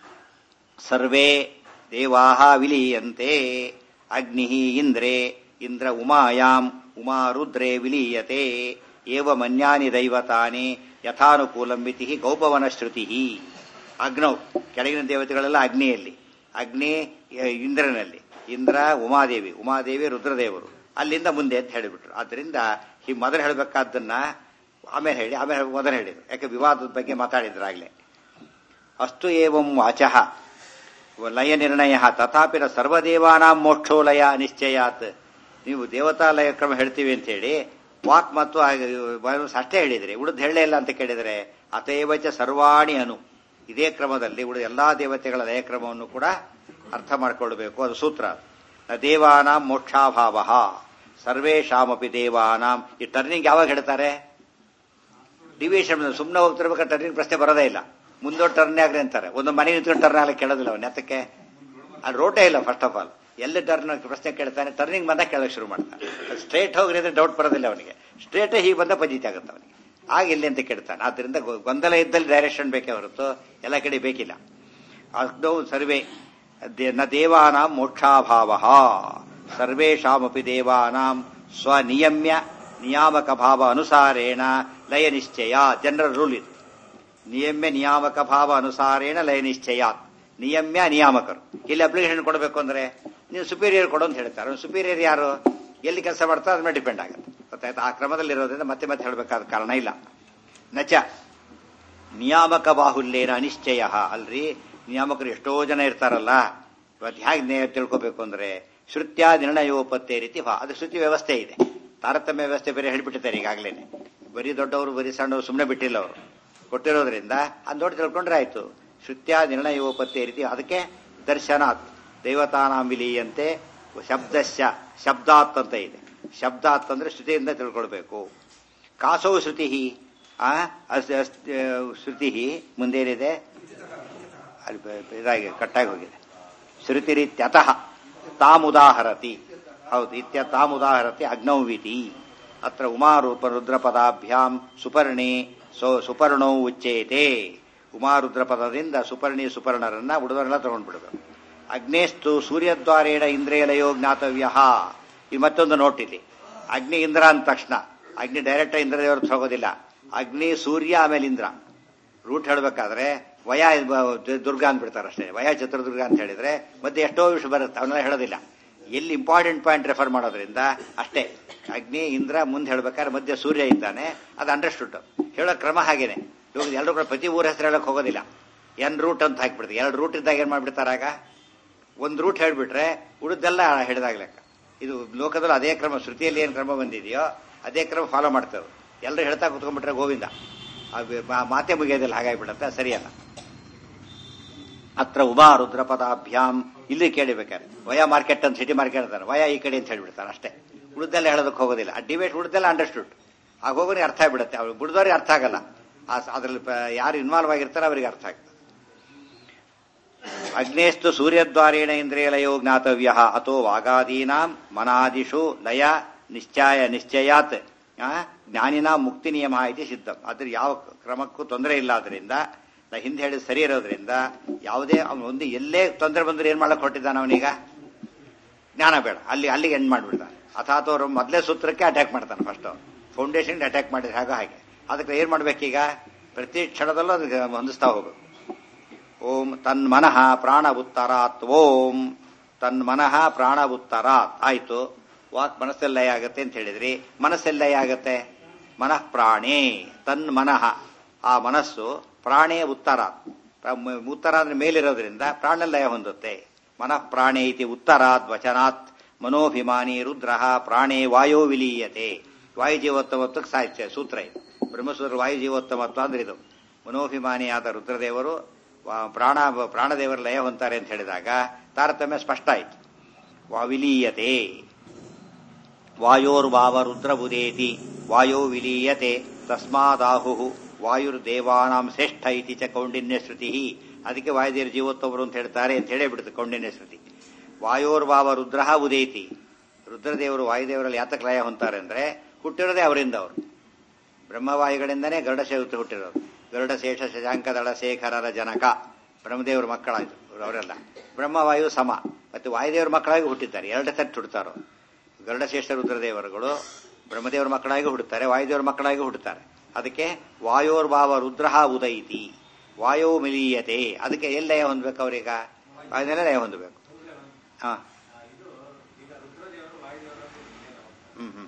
ಸರ್ವೇ ದೇವಾಹ ವಿಲೀಯಂತೆ ಅಗ್ನಿ ಇಂದ್ರೇ ಇಂದ್ರ ಉಮಾಯಾಂ ಉಮಾ ರುದ್ರೇ ವಿಲೀಯತೆ ಏವ ಮನ್ಯಾನಿ ದೈವತಾನಿ ಯಥಾನುಕೂಲಂ ಮಿತಿ ಗೌಪವನ ಶ್ರುತಿ ಅಗ್ನೌ ಕೆಳಗಿನ ದೇವತೆಗಳೆಲ್ಲ ಅಗ್ನಿಯಲ್ಲಿ ಅಗ್ನಿ ಅಹ್, ಇಂದ್ರನಲ್ಲಿ ಇಂದ್ರ ಉಮಾದೇವಿ ಉಮಾದೇವಿ ರುದ್ರದೇವರು ಅಲ್ಲಿಂದ ಮುಂದೆ ಅಂತ ಹೇಳಿಬಿಟ್ರು ಆದ್ರಿಂದ ಈ ಮೊದಲು ಹೇಳಬೇಕಾದ್ದನ್ನ ಆಮೇಲೆ ಹೇಳಿ ಆಮೇಲೆ ಮೊದಲು ಹೇಳಿದ್ರು ಯಾಕೆ ವಿವಾದದ ಬಗ್ಗೆ ಮಾತಾಡಿದ್ರಾಗ್ಲೇ ಅಸ್ತು ಏವಂ ವಾಚಃ ಲಯ ನಿರ್ಣಯ ತಥಾಪಿ ನ ಸರ್ವದೇವಾನಾಂ ಮೋಕ್ಷೋಲಯ ನಿಶ್ಚಯಾತ್ ನೀವು ದೇವತಾಲಯ ಕ್ರಮ ಹೇಳ್ತೀವಿ ಅಂತ ಹೇಳಿ ವಾಕ್ ಮತ್ತು ಆ- ಮನಸ್ಸು ಅಷ್ಟೇ ಹೇಳಿದ್ರಿ ಉಳಿದು ಹೇಳಲೇ ಇಲ್ಲ ಅಂತ ಕೇಳಿದರೆ ಅತೇವಚ ಸರ್ವಾಣಿ ಅನು ಇದೇ ಕ್ರಮದಲ್ಲಿ ಉಳಿದ ಎಲ್ಲಾ ದೇವತೆಗಳ ಲಯ ಕ್ರಮವನ್ನು ಕೂಡ ಅರ್ಥ ಮಾಡಿಕೊಳ್ಬೇಕು ಅದು ಸೂತ್ರ ನ ದೇವಾನಾಂ ಮೋಕ್ಷಾಭಾವ ಸರ್ವೇಶಾಮಪಿ ದೇವಾನಾಂ ಈ ಟರ್ನಿಂಗ್ ಯಾವಾಗ ಹೇಳ್ತಾರೆ ಡಿವಿಯೇಷನ್ ಸುಮ್ಮನೆ ಹೋಗ್ತಿರ್ಬೇಕಾದ್ರೆ ಟರ್ನಿಂಗ್ ಪ್ರಶ್ನೆ ಬರೋದೇ ಇಲ್ಲ ಮುಂದೊಟ್ಟು ಟರ್ನ್ ಆಗ್ರಿ ಅಂತಾರೆ ಒಂದು ಮನೆ ನಿಂತ್ಕೊಂಡು ಟರ್ನ್ ಆಗಲಿ ಕೇಳೋದಿಲ್ಲ ಅವನು ಎತ್ತಕ್ಕೆ ಅಲ್ಲಿ ರೋಟೇ ಇಲ್ಲ ಫಸ್ಟ್ ಆಫ್ ಆಲ್ ಎಲ್ಲಿ ಟರ್ನ್ ಪ್ರಶ್ನೆ ಕೇಳ್ತಾನೆ ಟರ್ನಿಂಗ್ ಬಂದಾಗ ಕೇಳೋಕೆ ಶುರು ಮಾಡ್ತಾನೆ ಸ್ಟ್ರೇಟ್ ಹೋಗ್ರಿ ಅಂದ್ರೆ ಡೌಟ್ ಬರೋದಿಲ್ಲ ಅವನಿಗೆ ಸ್ಟ್ರೇಟ್ ಹೀಗೆ ಬಂದ ಪಂಜಿತಿ ಆಗುತ್ತೆ ಅವನಿಗೆ ಆಗ ಇಲ್ಲಿ ಅಂತ ಕೆಡ್ತಾನೆ ಆದ್ರಿಂದ ಗೊ- ಗೊಂದಲ ಇದ್ದಲ್ಲಿ ಡೈರೆಕ್ಷನ್ ಬೇಕೇ ಹೊರತು ಎಲ್ಲ ಕಡೆ ಬೇಕಿಲ್ಲ ಅಗ್ನೌ ಸರ್ವೇ ದೇ- ನ ದೇವಾನಾಂ ಮೋಕ್ಷಾಭಾವ ಸರ್ವೇಷಾಮಪಿ ದೇವಾನಾಂ ಸ್ವನಿಯಮ್ಯ ನಿಯಾಮಕ ಭಾವ ಅನುಸಾರೇಣ ಲಯ ನಿಶ್ಚಯ ಜನರಲ್ ರೂಲ್ ಇದು ನಿಯಮ್ಯ ನಿಯಾಮಕ ಭಾವ ಅನುಸಾರೇಣ ಲಯ ನಿಶ್ಚಯಾತ್ ನಿಯಮ್ಯ ನಿಯಾಮಕರು ಇಲ್ಲಿ ಅಪ್ಲಿಕೇಶನ್ ಕೊಡಬೇಕು ಅಂದ್ರೆ ನೀವು ಸುಪೀರಿಯರ್ ಕೊಡು ಅಂತ ಹೇಳ್ತಾರೆ ಸುಪೀರಿಯರ್ ಯಾರು ಎಲ್ಲಿ ಕೆಲಸ ಮಾಡ್ತಾರೆ ಅದ್ರ ಮೇಲೆ ಡಿಪೆಂಡ್ ಆಗುತ್ತೆ ಗೊತ್ತಾಯ್ತಾ ಆ ಕ್ರಮದಲ್ಲಿ ಇರೋದ್ರಿಂದ ಮತ್ತೆ ಮತ್ತೆ ಹೇಳಬೇಕಾದ ಕಾರಣ ಇಲ್ಲ ನಚ ನಿಯಾಮಕ ಬಾಹುಲ್ಯೇನ ಅನಿಶ್ಚಯ ಅಲ್ರಿ ನಿಯಾಮಕರು ಎಷ್ಟೋ ಜನ ಇರ್ತಾರಲ್ಲ ಇವತ್ತು ಹೇಗೆ ನೇ ತಿಳ್ಕೋಬೇಕು ಅಂದ್ರೆ ಶ್ರುತ್ಯ ನಿರ್ಣಯೋಪತ್ತೇ ರೀತಿ ಭಾ ಅದು ಶ್ರುತಿ ವ್ಯವಸ್ಥೆ ಇದೆ ತಾರತಮ್ಯ ವ್ಯವಸ್ಥೆ ಬೇರೆ ಹೇಳ್ಬಿಟ್ಟಿದ್ದಾರೆ ಈಗಾಗಲೇ ಬರೀ ದೊಡ್ಡವರು ಬರೀ ಸಣ್ಣವರು ಸುಮ್ಮನೆ ಬಿಟ್ಟಿಲ್ಲ ಅವರು ಕೊಟ್ಟಿರೋದ್ರಿಂದ ಅದು ನೋಡಿ ತಿಳ್ಕೊಂಡ್ರೆ ಆಯ್ತು ಶ್ರುತ್ಯ ನಿರ್ಣಯೋಪತ್ತೇ ರೀತಿ ಅದಕ್ಕೆ ದರ್ಶನಾತ್ ದೈವತಾನಾಂ ವಿಲೀಯಂತೆ ಶಬ್ದಶ್ಯ ಶಬ್ದಾತ್ ಅಂತ ಇದೆ ಶಬ್ದಾತ್ ಅಂದ್ರೆ ಶ್ರುತಿಯಿಂದ ತಿಳ್ಕೊಳ್ಬೇಕು ಕಾಸೋ ಶ್ರುತಿ ಆ ಅಸ್- ಅಸ್- ಶ್ರುತಿ ಮುಂದೇನಿದೆ ಅಲ್ಲಿ ಬ- ಬ- ಇದಾಗಿ ಕಟ್ಟಾಗಿ ಹೋಗಿದೆ ಶ್ರುತಿರಿತ್ಯತಃ ತಾಮುದಾಹರತಿ ಹೌದು ಇತ್ಯ ತಾಮುದಾಹರತಿ ಅಗ್ನೌವಿತಿ ಅತ್ರ ಉಮಾರೂಪ ರುದ್ರಪದಾಭ್ಯಾಂ ಸುಪರ್ಣಿ ಸೋ ಸುಪರ್ಣೋ ಉಚ್ಚೇತೆ ಉಮಾರುದ್ರ ಪದದಿಂದ ಸುಪರ್ಣಿ ಸುಪರ್ಣರನ್ನ ಉಳಿದವರೆಲ್ಲ ತಗೊಂಡ್ಬಿಡ್ಬೇಕು ಅಗ್ನೇಸ್ತು ಸೂರ್ಯದ್ವಾರೇಣ ಇಂದ್ರಿಯಲಯೋ ಜ್ಞಾತವ್ಯ ಇದು ಮತ್ತೊಂದು ನೋಟ್ ಇಲ್ಲಿ ಅಗ್ನಿ ಇಂದ್ರ ಅಂದ ತಕ್ಷಣ ಅಗ್ನಿ ಡೈರೆಕ್ಟ್ ಇಂದ್ರದೇವ್ರ ಹೋಗೋದಿಲ್ಲ ಅಗ್ನಿ ಸೂರ್ಯ ಆಮೇಲೆ ಇಂದ್ರ ರೂಟ್ ಹೇಳಬೇಕಾದ್ರೆ ವಯ ಬ- ದುರ್ಗ ಅಂದ್ಬಿಡ್ತಾರೆ ಅಷ್ಟೇ ವಯ ಚಿತ್ರದುರ್ಗ ಅಂತ ಹೇಳಿದ್ರೆ ಮತ್ತೆ ಎಷ್ಟೋ ವಿಷಯ ಬರುತ್ತೆ ಅವನ್ನೆಲ್ಲ ಹೇಳೋದಿಲ್ಲ ಎಲ್ಲಿ ಇಂಪಾರ್ಟೆಂಟ್ ಪಾಯಿಂಟ್ ರೆಫರ್ ಮಾಡೋದ್ರಿಂದ ಅಷ್ಟೇ ಅಗ್ನಿ ಇಂದ್ರ ಮುಂದೆ ಹೇಳ್ಬೇಕಾದ್ರೆ ಮಧ್ಯೆ ಸೂರ್ಯ ಇದ್ದಾನೆ ಅದು ಅಂಡರ್ಸ್ಟುಡ್ ಹೇಳೋ ಕ್ರಮ ಹಾಗೇನೆ ಇವಾಗ ಎಲ್ಲರೂ ಕೂಡ ಪ್ರತಿ ಊರ ಹೆಸರು ಹೇಳಕ್ ಹೋಗೋದಿಲ್ಲ ಎನ್ ರೂಟ್ ಅಂತ ಹಾಕ್ಬಿಡ್ತಾರೆ ಎರಡು ರೂಟ್ ಇದ್ದಾಗ ಏನ್ ಮಾಡ್ಬಿಡ್ತಾರಾಗ ಒಂದು ರೂಟ್ ಹೇಳ್ಬಿಟ್ರೆ ಉಳಿದೆಲ್ಲ ಹಿಡಿದಾಗ ಲೆಕ್ಕ ಇದು ಲೋಕದಲ್ಲಿ ಅದೇ ಕ್ರಮ ಶ್ರುತಿಯಲ್ಲಿ ಏನು ಕ್ರಮ ಬಂದಿದೆಯೋ ಅದೇ ಕ್ರಮ ಫಾಲೋ ಮಾಡ್ತೇವೆ ಎಲ್ಲರೂ ಹೇಳ್ತಾ ಕುತ್ಕೊಂಡ್ಬಿಟ್ರೆ ಗೋವಿಂದ ಆ ಬೆ- ಮಾ- ಮಾತೆ ಮುಗಿಯೋದಿಲ್ಲ ಹಾಗಾಗ್ಬಿಡತ್ತೆ ಸರಿಯಲ್ಲ ಅತ್ರ ಉಮಾ ರುದ್ರ ಪದಾಭ್ಯಾಂ ಇಲ್ಲಿ ಕೇಳಿಬೇಕಾರೆ ವಯ ಮಾರ್ಕೆಟ್ ಅಂತ ಸಿಟಿ ಮಾರ್ಕೆಟ್ ಅಂತಾರೆ ವಯ ಈ ಕಡೆ ಅಂತ ಹೇಳ್ಬಿಡ್ತಾರೆ ಅಷ್ಟೇ ಉಳಿದೆಲ್ಲ ಹೇಳೋದಕ್ಕೆ ಹೋಗೋದಿಲ್ಲ ಆ ಡಿಬೇಟ್ ಉಳಿದೆಲ್ಲ ಅಂಡರ್ಸ್ಟುಡ್ ಆಗ ಹೋಗೋರಿಗೆ ಅರ್ಥ ಆಗ್ಬಿಡುತ್ತೆ ಅವ್ರು ಬಿಡಿದವ್ರಿಗೆ ಅರ್ಥ ಆಗಲ್ಲ ಆ ಸ- ಅದ್ರಲ್ಲಿ ಪ- ಯಾರು ಇನ್ವಾಲ್ವ್ ಆಗಿರ್ತಾರೆ ಅವರಿಗೆ ಅರ್ಥ ಆಗ್ತದೆ ಅಗ್ನೇಸ್ತು ಸೂರ್ಯದ್ವಾರೇಣ ಇಂದ್ರಿಯಲಯೋ ಜ್ಞಾತವ್ಯ ಅಥೋ ವಾಗಾದೀನಾಂ ಮನಾದಿಷು ಲಯ ನಿಶ್ಚಯ ನಿಶ್ಚಯಾತ್ ಆ, ಜ್ಞಾನಿನ ಮುಕ್ತಿ ನಿಯಮ ಇದೆ ಸಿದ್ಧಂ ಅದ್ರ ಯಾವ ಕ್ರಮಕ್ಕೂ ತೊಂದರೆ ಇಲ್ಲ ಅದರಿಂದ ನಾ ಹಿಂದೆ ಹೇಳಿದ ಸರಿ ಇರೋದ್ರಿಂದ ಯಾವುದೇ ಅವ್ನು ಒಂದು ಎಲ್ಲೇ ತೊಂದರೆ ಬಂದ್ರೆ ಏನ್ ಮಾಡಕ್ ಹೊರಟಿದ್ದಾನ ಅವನೀಗ ಜ್ಞಾನ ಬೇಡ ಅಲ್ಲಿ ಅಲ್ಲಿಗೆ ಎಂಡ್ ಮಾಡ್ಬಿಡ್ತಾನೆ ಅಥಾತ್ ಅವರು ಮೊದಲೇ ಸೂತ್ರಕ್ಕೆ ಅಟ್ಯಾಕ್ ಮಾಡ್ತಾನೆ ಫಸ್ಟ್ ಫೌಂಡೇಶನ್ ಅಟ್ಯಾಕ್ ಮಾಡಿದ್ರೆ ಹಾಗೆ ಹಾಗೆ ಅದಕ್ಕೆ ಏನ್ ಮಾಡ್ಬೇಕೀಗ ಪ್ರತಿ ಕ್ಷಣದಲ್ಲೂ ಅದಕ್ಕೆ ಹೊಂದಿಸ್ತಾ ಹೋಗ್ಬೇಕು ಓಂ ತನ್ಮನಃ ಪ್ರಾಣ ಉತ್ತರಾತ್ ಓಂ ತನ್ಮನಃ ಪ್ರಾಣ ಉತ್ತರಾತ್ ಆಯ್ತು ವಾಕ್ ಮನಸ್ಸೆಲ್ಲೇ ಆಗತ್ತೆ ಅಂತ ಹೇಳಿದ್ರಿ ಮನಸ್ಸೆಲ್ಲೇ ಆಗತ್ತೆ ಮನಃ ಪ್ರಾಣೇ ತನ್ಮನಃ ಆ ಮನಸ್ಸು ಪ್ರಾಣೇ ಉತ್ತರಾತ್ ಪ್ರ- ಮ- ಉತ್ತರ ಅಂದ್ರೆ ಮೇಲಿರೋದ್ರಿಂದ ಪ್ರಾಣಲಯ ಹೊಂದುತ್ತೆ ಮನಃ ಪ್ರಾಣೇ ಇತಿ ಉತ್ತರಾತ್ ವಚನಾತ್ ಮನೋಭಿಮಾನಿ ರುದ್ರ ಪ್ರಾಣೇ ವಾಯೋ ವಿಲೀಯತೆ ವಾಯುಜೀವೋತ್ತಮತ್ವಕ್ಕೆ ಸಾಹಿತ್ಯ ಸೂತ್ರ ಇದು ಬ್ರಹ್ಮಸೂತ್ರ ವಾಯುಜೀವೋತ್ತಮತ್ವ ಅಂದ್ರೆ ಇದು ಮನೋಭಿಮಾನಿಯಾದ ರುದ್ರದೇವರು ವಾ- ಪ್ರಾಣ ಪ್ರಾಣದೇವರ ಲಯ ಹೊಂತಾರೆ ಅಂತ ಹೇಳಿದಾಗ ತಾರತಮ್ಯ ಸ್ಪಷ್ಟ ಆಯ್ತು ವಾವಿಲೀಯತೆ ವಾಯೋರ್ಭಾವ ರುದ್ರಬುದೇತಿ ವಾಯೋ ವಿಲೀಯತೆ ತಸ್ಮಾದಾಹು ವಾಯುರ್ದೇವಾನಾಂ ಶ್ರೇಷ್ಠ ಇತಿ ಚ ಕೌಂಡಿನ್ಯ ಶ್ರುತಿ ಅದಕ್ಕೆ ವಾಯುದೇವರು ಜೀವೋತ್ತಮರು ಅಂತ ಹೇಳ್ತಾರೆ ಅಂತ ಹೇಳೇ ಬಿಡುತ್ತೆ ಕೌಂಡಿನ್ಯ ಶ್ರುತಿ ವಾಯೋರ್ಭಾವ ರುದ್ರ ಉದೇತಿ ರುದ್ರದೇವರು ವಾಯುದೇವರಲ್ಲಿ ಯಾತಕ ಲಯ ಹೊಂತಾರೆ ಅಂದ್ರೆ ಹುಟ್ಟಿರೋದೇ ಅವರಿಂದ ಅವರು ಬ್ರಹ್ಮವಾಯುಗಳಿಂದನೇ ಗರುಡಶೇವತ್ತು ಹುಟ್ಟಿರೋದು ಗರುಡಶೇಷ ಶಶಾಂಕ ದಳ ಶೇಖರರ ಜನಕ ಬ್ರಹ್ಮದೇವರ ಮಕ್ಕಳಾಯ್ತು ಅವರೆಲ್ಲ ಬ್ರಹ್ಮವಾಯು ಸಮ ಮತ್ತೆ ವಾಯುದೇವರ ಮಕ್ಕಳಾಗಿ ಹುಟ್ಟಿದ್ದಾರೆ ಎರಡು ತಟ್ಟು ಹುಡ್ತಾರೋ ಗರುಡಶೇಷ ರುದ್ರದೇವರುಗಳು ಬ್ರಹ್ಮದೇವರ ಮಕ್ಕಳಾಗಿ ಹುಟ್ಟುತ್ತಾರೆ ವಾಯುದೇವರ ಮಕ್ಕಳಾಗಿ ಹುಟ್ಟುತ್ತಾರೆ ಅದಕ್ಕೆ ವಾಯೋರ್ಭಾವ ರುದ್ರ ಉದೈತಿ ವಾಯೋ ಮಿಲೀಯತೆ ಅದಕ್ಕೆ ಎಲ್ಲಿ ಲಯ ಹೊಂದಬೇಕು ಅವ್ರೀಗ ವಾಯುವಿನಲ್ಲೇ ಲಯ ಹೊಂದಬೇಕು ಹಾ ಹ್ಮ್ ಹ್ಮ್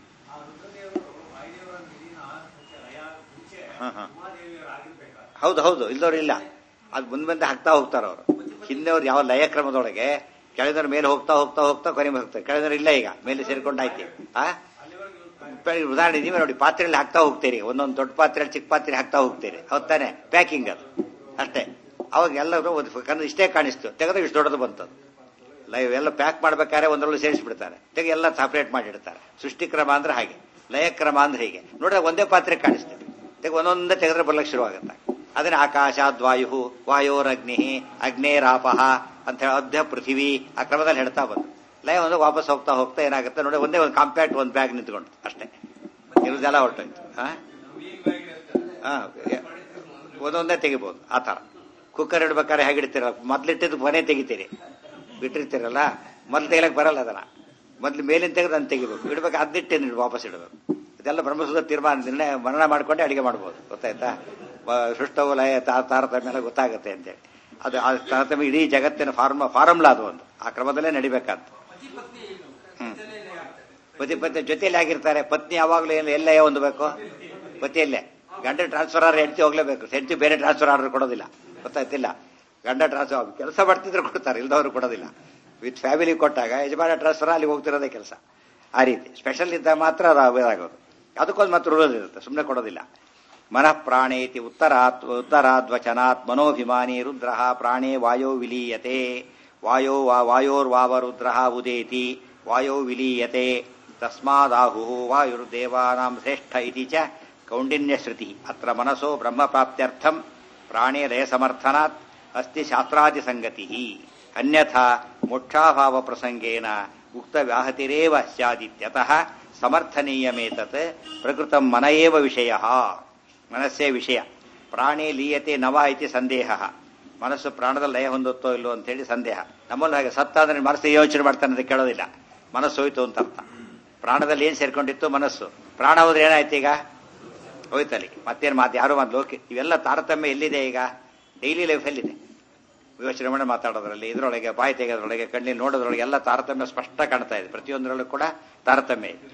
ಹಾ ಹಾ ಹೌದು ಹೌದು ಇಲ್ದವ್ರು ಇಲ್ಲ ಅದು ಮುಂದೆ ಮುಂದೆ ಹಾಕ್ತಾ ಹೋಗ್ತಾರ ಅವರು ಹಿಂದೆ ಅವ್ರು ಯಾವ ಲಯ ಕ್ರಮದೊಳಗೆ ಕೆಳದವ್ರ ಮೇಲೆ ಹೋಗ್ತಾ ಹೋಗ್ತಾ ಹೋಗ್ತಾ ಕೊನೆ ಹೋಗ್ತಾರೆ ಕೆಳದವ್ರು ಇಲ್ಲ ಈಗ ಮೇಲೆ ಸೇರ್ಕೊಂಡಾಯ್ತಿ ಆ ಬೆಳಗ್ಗೆ ಉದಾಹರಣೆ ನೀವೇ ನೋಡಿ ಪಾತ್ರೆಯಲ್ಲಿ ಹಾಕ್ತಾ ಹೋಗ್ತೀರಿ ಒಂದೊಂದು ದೊಡ್ಡ ಪಾತ್ರೆ ಚಿಕ್ಕ ಪಾತ್ರೆ ಹಾಕ್ತಾ ಹೋಗ್ತೀರಿ ಹೌದ್ ತಾನೆ ಪ್ಯಾಕಿಂಗ್ ಅದು ಅಷ್ಟೇ ಅವಾಗ ಎಲ್ಲರೂ ಒಂದು ಕಣ್ಣು ಇಷ್ಟೇ ಕಾಣಿಸ್ತು ತೆಗೆದ್ರೆ ಇಷ್ಟು ದೊಡ್ಡದು ಬಂತದ್ದು ಲೈವ್ ಎಲ್ಲ ಪ್ಯಾಕ್ ಮಾಡ್ಬೇಕಾದ್ರೆ ಒಂದರಲ್ಲೂ ಸೇರಿಸ್ಬಿಡ್ತಾರೆ ತೆಗೆ ಎಲ್ಲ ಸಪರೇಟ್ ಮಾಡಿಡ್ತಾರೆ ಸೃಷ್ಟಿ ಕ್ರಮ ಅಂದ್ರೆ ಹಾಗೆ ಲಯ ಕ್ರಮ ಅಂದ್ರೆ ಹೀಗೆ ನೋಡಿದ್ರೆ ಒಂದೇ ಪಾತ್ರೆ ಕಾಣಿಸ್ತದೆ ತೆಗೆ ಒಂದೊಂದೇ ತೆಗೆದ್ರೆ ಬರ್ಲಕ್ಕೆ ಶುರುವಾಗುತ್ತೆ ಅದನ್ನ ಆಕಾಶಾದ್ ವಾಯು ವಾಯೋರಗ್ನಿ ಅಗ್ನೇರಾಪಹ ಅಂತ ಹೇಳಿ ಅಧ್ಯ ಪೃಥಿವಿ ಆ ಕ್ರಮದಲ್ಲಿ ಹೇಳ್ತಾ ಬಂದು ಲಯ ಒಂದು ವಾಪಸ್ ಹೋಗ್ತಾ ಹೋಗ್ತಾ ಏನಾಗುತ್ತೆ ನೋಡಿ ಒಂದೇ ಒಂದು ಕಾಂಪ್ಯಾಕ್ಟ್ ಒಂದು ಬ್ಯಾಗ್ ನಿಂತ್ಕೊಂಡು ಅಷ್ಟೇ ಇರುದೆಲ್ಲ ಹೊರಟೋಯ್ತು ಹಾ ಹಾ ಒಂದೊಂದೇ ತೆಗಿಬೋದು ಆ ಥರ ಕುಕ್ಕರ್ ಇಡ್ಬೇಕಾದ್ರೆ ಹೇಗೆ ಇಡ್ತೀರ ಮೊದ್ಲಿಟ್ಟಿದ್ದು ಕೊನೆ ತೆಗಿತೀರಿ ಬಿಟ್ಟಿರ್ತೀರಲ್ಲ ಮೊದ್ಲು ತೆಗಿಲಕ್ಕೆ ಬರಲ್ಲ ಅದನ್ನ ಮೊದ್ಲು ಮೇಲಿನ ತೆಗೆದು ಅದನ್ನ ತೆಗಿಬೇಕು ಇಡ್ಬೇಕು ಅದಿಟ್ಟೇನು ಇಡು ವಾಪಸ್ ಇಡಬೇಕು ಇದೆಲ್ಲ ಬ್ರಹ್ಮಸೂತ್ರ ತೀರ್ಮಾನ ನಿರ್ಣಯ ಮರಣ ಮಾಡ್ಕೊಂಡೆ ಅಡಿಗೆ ಮಾಡ್ಬೋದು ಗೊತ್ತಾಯ್ತಾ ಸೃಷ್ಟವು ಲಯ ತಾ- ತಾರತಮ್ಯ ಎಲ್ಲ ಗೊತ್ತಾಗುತ್ತೆ ಅಂತೇಳಿ ಅದು ಆ ತಾರತಮ್ಯ ಇಡೀ ಜಗತ್ತಿನ ಫಾರ್ಮ ಫಾರ್ಮುಲಾ ಅದು ಒಂದು ಆ ಕ್ರಮದಲ್ಲೇ ನಡಿಬೇಕಂತ ಹ್ಮ್ ಪತಿ ಪತ್ನಿ ಜೊತೆಯಲ್ಲಿ ಆಗಿರ್ತಾರೆ ಪತ್ನಿ ಯಾವಾಗಲೂ ಏನು ಎಲ್ಲೇ ಹೊಂದಬೇಕು ಪತಿಯಲ್ಲೇ ಗಂಡ ಟ್ರಾನ್ಸ್ಫರ್ ಆದ್ರೆ ಹೆಂಡತಿ ಹೋಗ್ಲೇಬೇಕು ಹೆಂಡತಿ ಬೇರೆ ಟ್ರಾನ್ಸ್ಫರ್ ಆರ್ಡರ್ ಕೊಡೋದಿಲ್ಲ ಗೊತ್ತಾಯ್ತಿಲ್ಲ ಗಂಡ ಟ್ರಾನ್ಸ್ಫರ್ ಕೆಲಸ ಮಾಡ್ತಿದ್ರು ಕೊಡ್ತಾರೆ ಇಲ್ದವರು ಕೊಡೋದಿಲ್ಲ ವಿತ್ ಫ್ಯಾಮಿಲಿ ಕೊಟ್ಟಾಗ ಯಜಮಾನ ಟ್ರಾನ್ಸ್ಫರ್ ಅಲ್ಲಿ ಹೋಗ್ತಿರೋದೇ ಕೆಲಸ ಆ ರೀತಿ ಸ್ಪೆಷಲ್ ಇದ್ದಾಗ ಮಾತ್ರ ಅದು ಇದಾಗೋದು ಅದಕ್ಕೊಂದು ಮಾತ್ರ ರೂಲ್ ಇರುತ್ತೆ ಸುಮ್ಮನೆ ಕೊಡೋದಿಲ್ಲ ಮನಃ ಪ್ರಾಣೇತಿ ಉತ್ತರಾತ್ ಉತ್ತರಾದ್ವಚನಾತ್ ಮನೋಭಿಮಾನಿ ರುದ್ರ ಪ್ರಾಣೇ ವಾಯೋ ವಿಲೀಯತೆ ವಾಯೋ ವಾ ವಾಯೋರ್ವಾವ ರುದ್ರ ಉದೇತಿ ವಾಯೋ ವಿಲೀಯತೆ ತಸ್ಮಾದಾಹು ವಾಯುರ್ದೇವಾನಾಂ ಶ್ರೇಷ್ಠ ಇತಿ ಚ ಕೌಂಡಿನ್ಯಶ್ರುತಿ ಅತ್ರ ಮನಸೋ ಬ್ರಹ್ಮಪ್ರಾಪ್ತ್ಯರ್ಥಂ ಪ್ರಾಣೇ ಲಯಸಮರ್ಥನಾತ್ ಅಸ್ತಿ ಶಾಸ್ತ್ರಾದಿ ಸಂಗತಿ ಅನ್ಯಥಾ ಮೋಕ್ಷಾಭಾವ ಪ್ರಸಂಗೇನ ಉಕ್ತ ವ್ಯಾಹತಿರೇವ ಸ್ಯಾದಿತ್ಯತಃ ಸಮರ್ಥನೀಯಮೇತತ್ ಪ್ರಕೃತಂ ಮನ ಏವ ವಿಷಯ ಮನಸ್ಸೇ ವಿಷಯ ಪ್ರಾಣಿ ಲೀಯತೆ ನವ ಇತಿ ಸಂದೇಹ ಮನಸ್ಸು ಪ್ರಾಣದಲ್ಲಿ ಲಯ ಹೊಂದುತ್ತೋ ಇಲ್ಲೋ ಅಂತ ಹೇಳಿ ಸಂದೇಹ ನಮ್ಮಲ್ಲಿ ಹಾಗೆ ಸತ್ತಾದ್ರೆ ಮನಸ್ಸು ಯೋಚನೆ ಮಾಡ್ತಾನೆ ಅಂತ ಕೇಳೋದಿಲ್ಲ ಮನಸ್ಸು ಹೋಯ್ತು ಅಂತ ಅರ್ಥ ಪ್ರಾಣದಲ್ಲಿ ಏನ್ ಸೇರ್ಕೊಂಡಿತ್ತು ಮನಸ್ಸು ಪ್ರಾಣ ಹೋದ್ರೆ ಏನಾಯ್ತು ಈಗ ಹೋಯ್ತಲ್ಲಿ ಮತ್ತೇನು ಮಾತು ಯಾರು ಮಾತು ಲೋಕ ಇವೆಲ್ಲ ತಾರತಮ್ಯ ಎಲ್ಲಿದೆ ಈಗ ಡೈಲಿ ಲೈಫಲ್ಲಿದೆ ಯೋಚನೆ ಮಾಡಿ ಮಾತಾಡೋದ್ರಲ್ಲಿ ಇದರೊಳಗೆ ಬಾಯಿ ತೆಗೆಯೋದ್ರೊಳಗೆ ಕಣ್ಣಿಗೆ ನೋಡೋದ್ರೊಳಗೆ ಎಲ್ಲ ತಾರತಮ್ಯ ಸ್ಪಷ್ಟ ಕಾಣ್ತಾ ಇದೆ ಪ್ರತಿಯೊಂದರಲ್ಲೂ ಕೂಡ ತಾರತಮ್ಯ ಇದೆ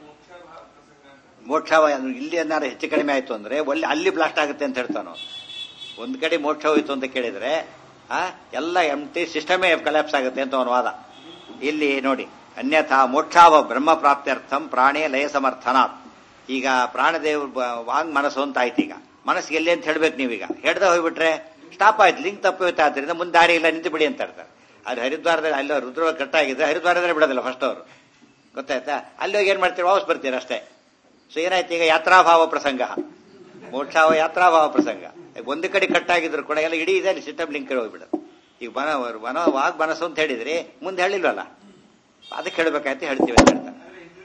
ಮೋಕ್ಷ ಇಲ್ಲಿ ಏನಾರು ಹೆಚ್ಚು ಕಡಿಮೆ ಆಯ್ತು ಅಂದ್ರೆ ಒಳ್ಳೆ ಅಲ್ಲಿ ಬ್ಲಾಸ್ಟ್ ಆಗುತ್ತೆ ಅಂತ ಹೇಳ್ತಾನು ಒಂದ್ ಕಡೆ ಮೋಕ್ಷ ಹೋಯ್ತು ಅಂತ ಕೇಳಿದ್ರೆ ಆ ಎಲ್ಲ ಎಂಟಿ ಸಿಸ್ಟಮೇ ಕಲಾಪ್ಸ್ ಆಗುತ್ತೆ ಅಂತ ಅವನ ವಾದ ಇಲ್ಲಿ ನೋಡಿ ಅನ್ಯಥಾ ಮೋಕ್ಷಾವ ಬ್ರಹ್ಮ ಪ್ರಾಪ್ತ್ಯರ್ಥಂ ಪ್ರಾಣೇ ಲಯ ಸಮರ್ಥನಾತ್ ಈಗ ಪ್ರಾಣದೇವ್ ವಾಂಗ್ ಮನಸ್ಸು ಅಂತ ಆಯ್ತು ಈಗ ಮನಸ್ಸಿಗೆ ಎಲ್ಲಿ ಅಂತ ಹೇಳ್ಬೇಕು ನೀವೀಗ ಹೇಳ್ದೆ ಹೋಗ್ಬಿಟ್ರೆ ಸ್ಟಾಪ್ ಆಯ್ತು ಲಿಂಕ್ ತಪ್ಪು ಹೋಯ್ತು ಆದ್ರಿಂದ ಮುಂದೆ ದಾರಿ ಇಲ್ಲ ನಿಂತು ಬಿಡಿ ಅಂತ ಹೇಳ್ತಾರೆ ಅದು ಹರಿದ್ವಾರದಲ್ಲಿ ಅಲ್ಲಿ ರುದ್ರ ಕಟ್ಟಾಗಿದ್ರೆ ಹರಿದ್ವಾರದಲ್ಲಿ ಬಿಡೋದಿಲ್ಲ ಫಸ್ಟ್ ಅವರು ಗೊತ್ತಾಯ್ತಾ ಅಲ್ಲಿ ಹೋಗಿ ಏನ್ ಮಾಡ್ತೀರಿ ವಾಪಸ್ ಬರ್ತೀರಿ ಅಷ್ಟೇ ಸೊ ಏನಾಯ್ತು ಈಗ ಯಾತ್ರಾಭಾವ ಪ್ರಸಂಗ ಮೋಕ್ಷಾವ ಯಾತ್ರಾಭಾವ ಪ್ರಸಂಗ ಒಂದು ಕಡೆ ಕಟ್ಟಾಗಿದ್ರು ಕೂಡ ಎಲ್ಲ ಇಡೀ ಇದೆ ಸಿಸ್ಟಮ್ ಲಿಂಕ್ ಹೋಗ್ಬಿಡೋದು ಈಗ ಮನ ಮನ ವಾಗ್ ಮನಸ್ಸು ಅಂತ ಹೇಳಿದ್ರಿ ಮುಂದೆ ಹೇಳಿಲ್ವಲ್ಲ ಅದಕ್ಕೆ ಹೇಳ್ಬೇಕಾಯ್ತು ಹೇಳ್ತೀವಿ ಅಂತ ಹೇಳ್ತಾರೆ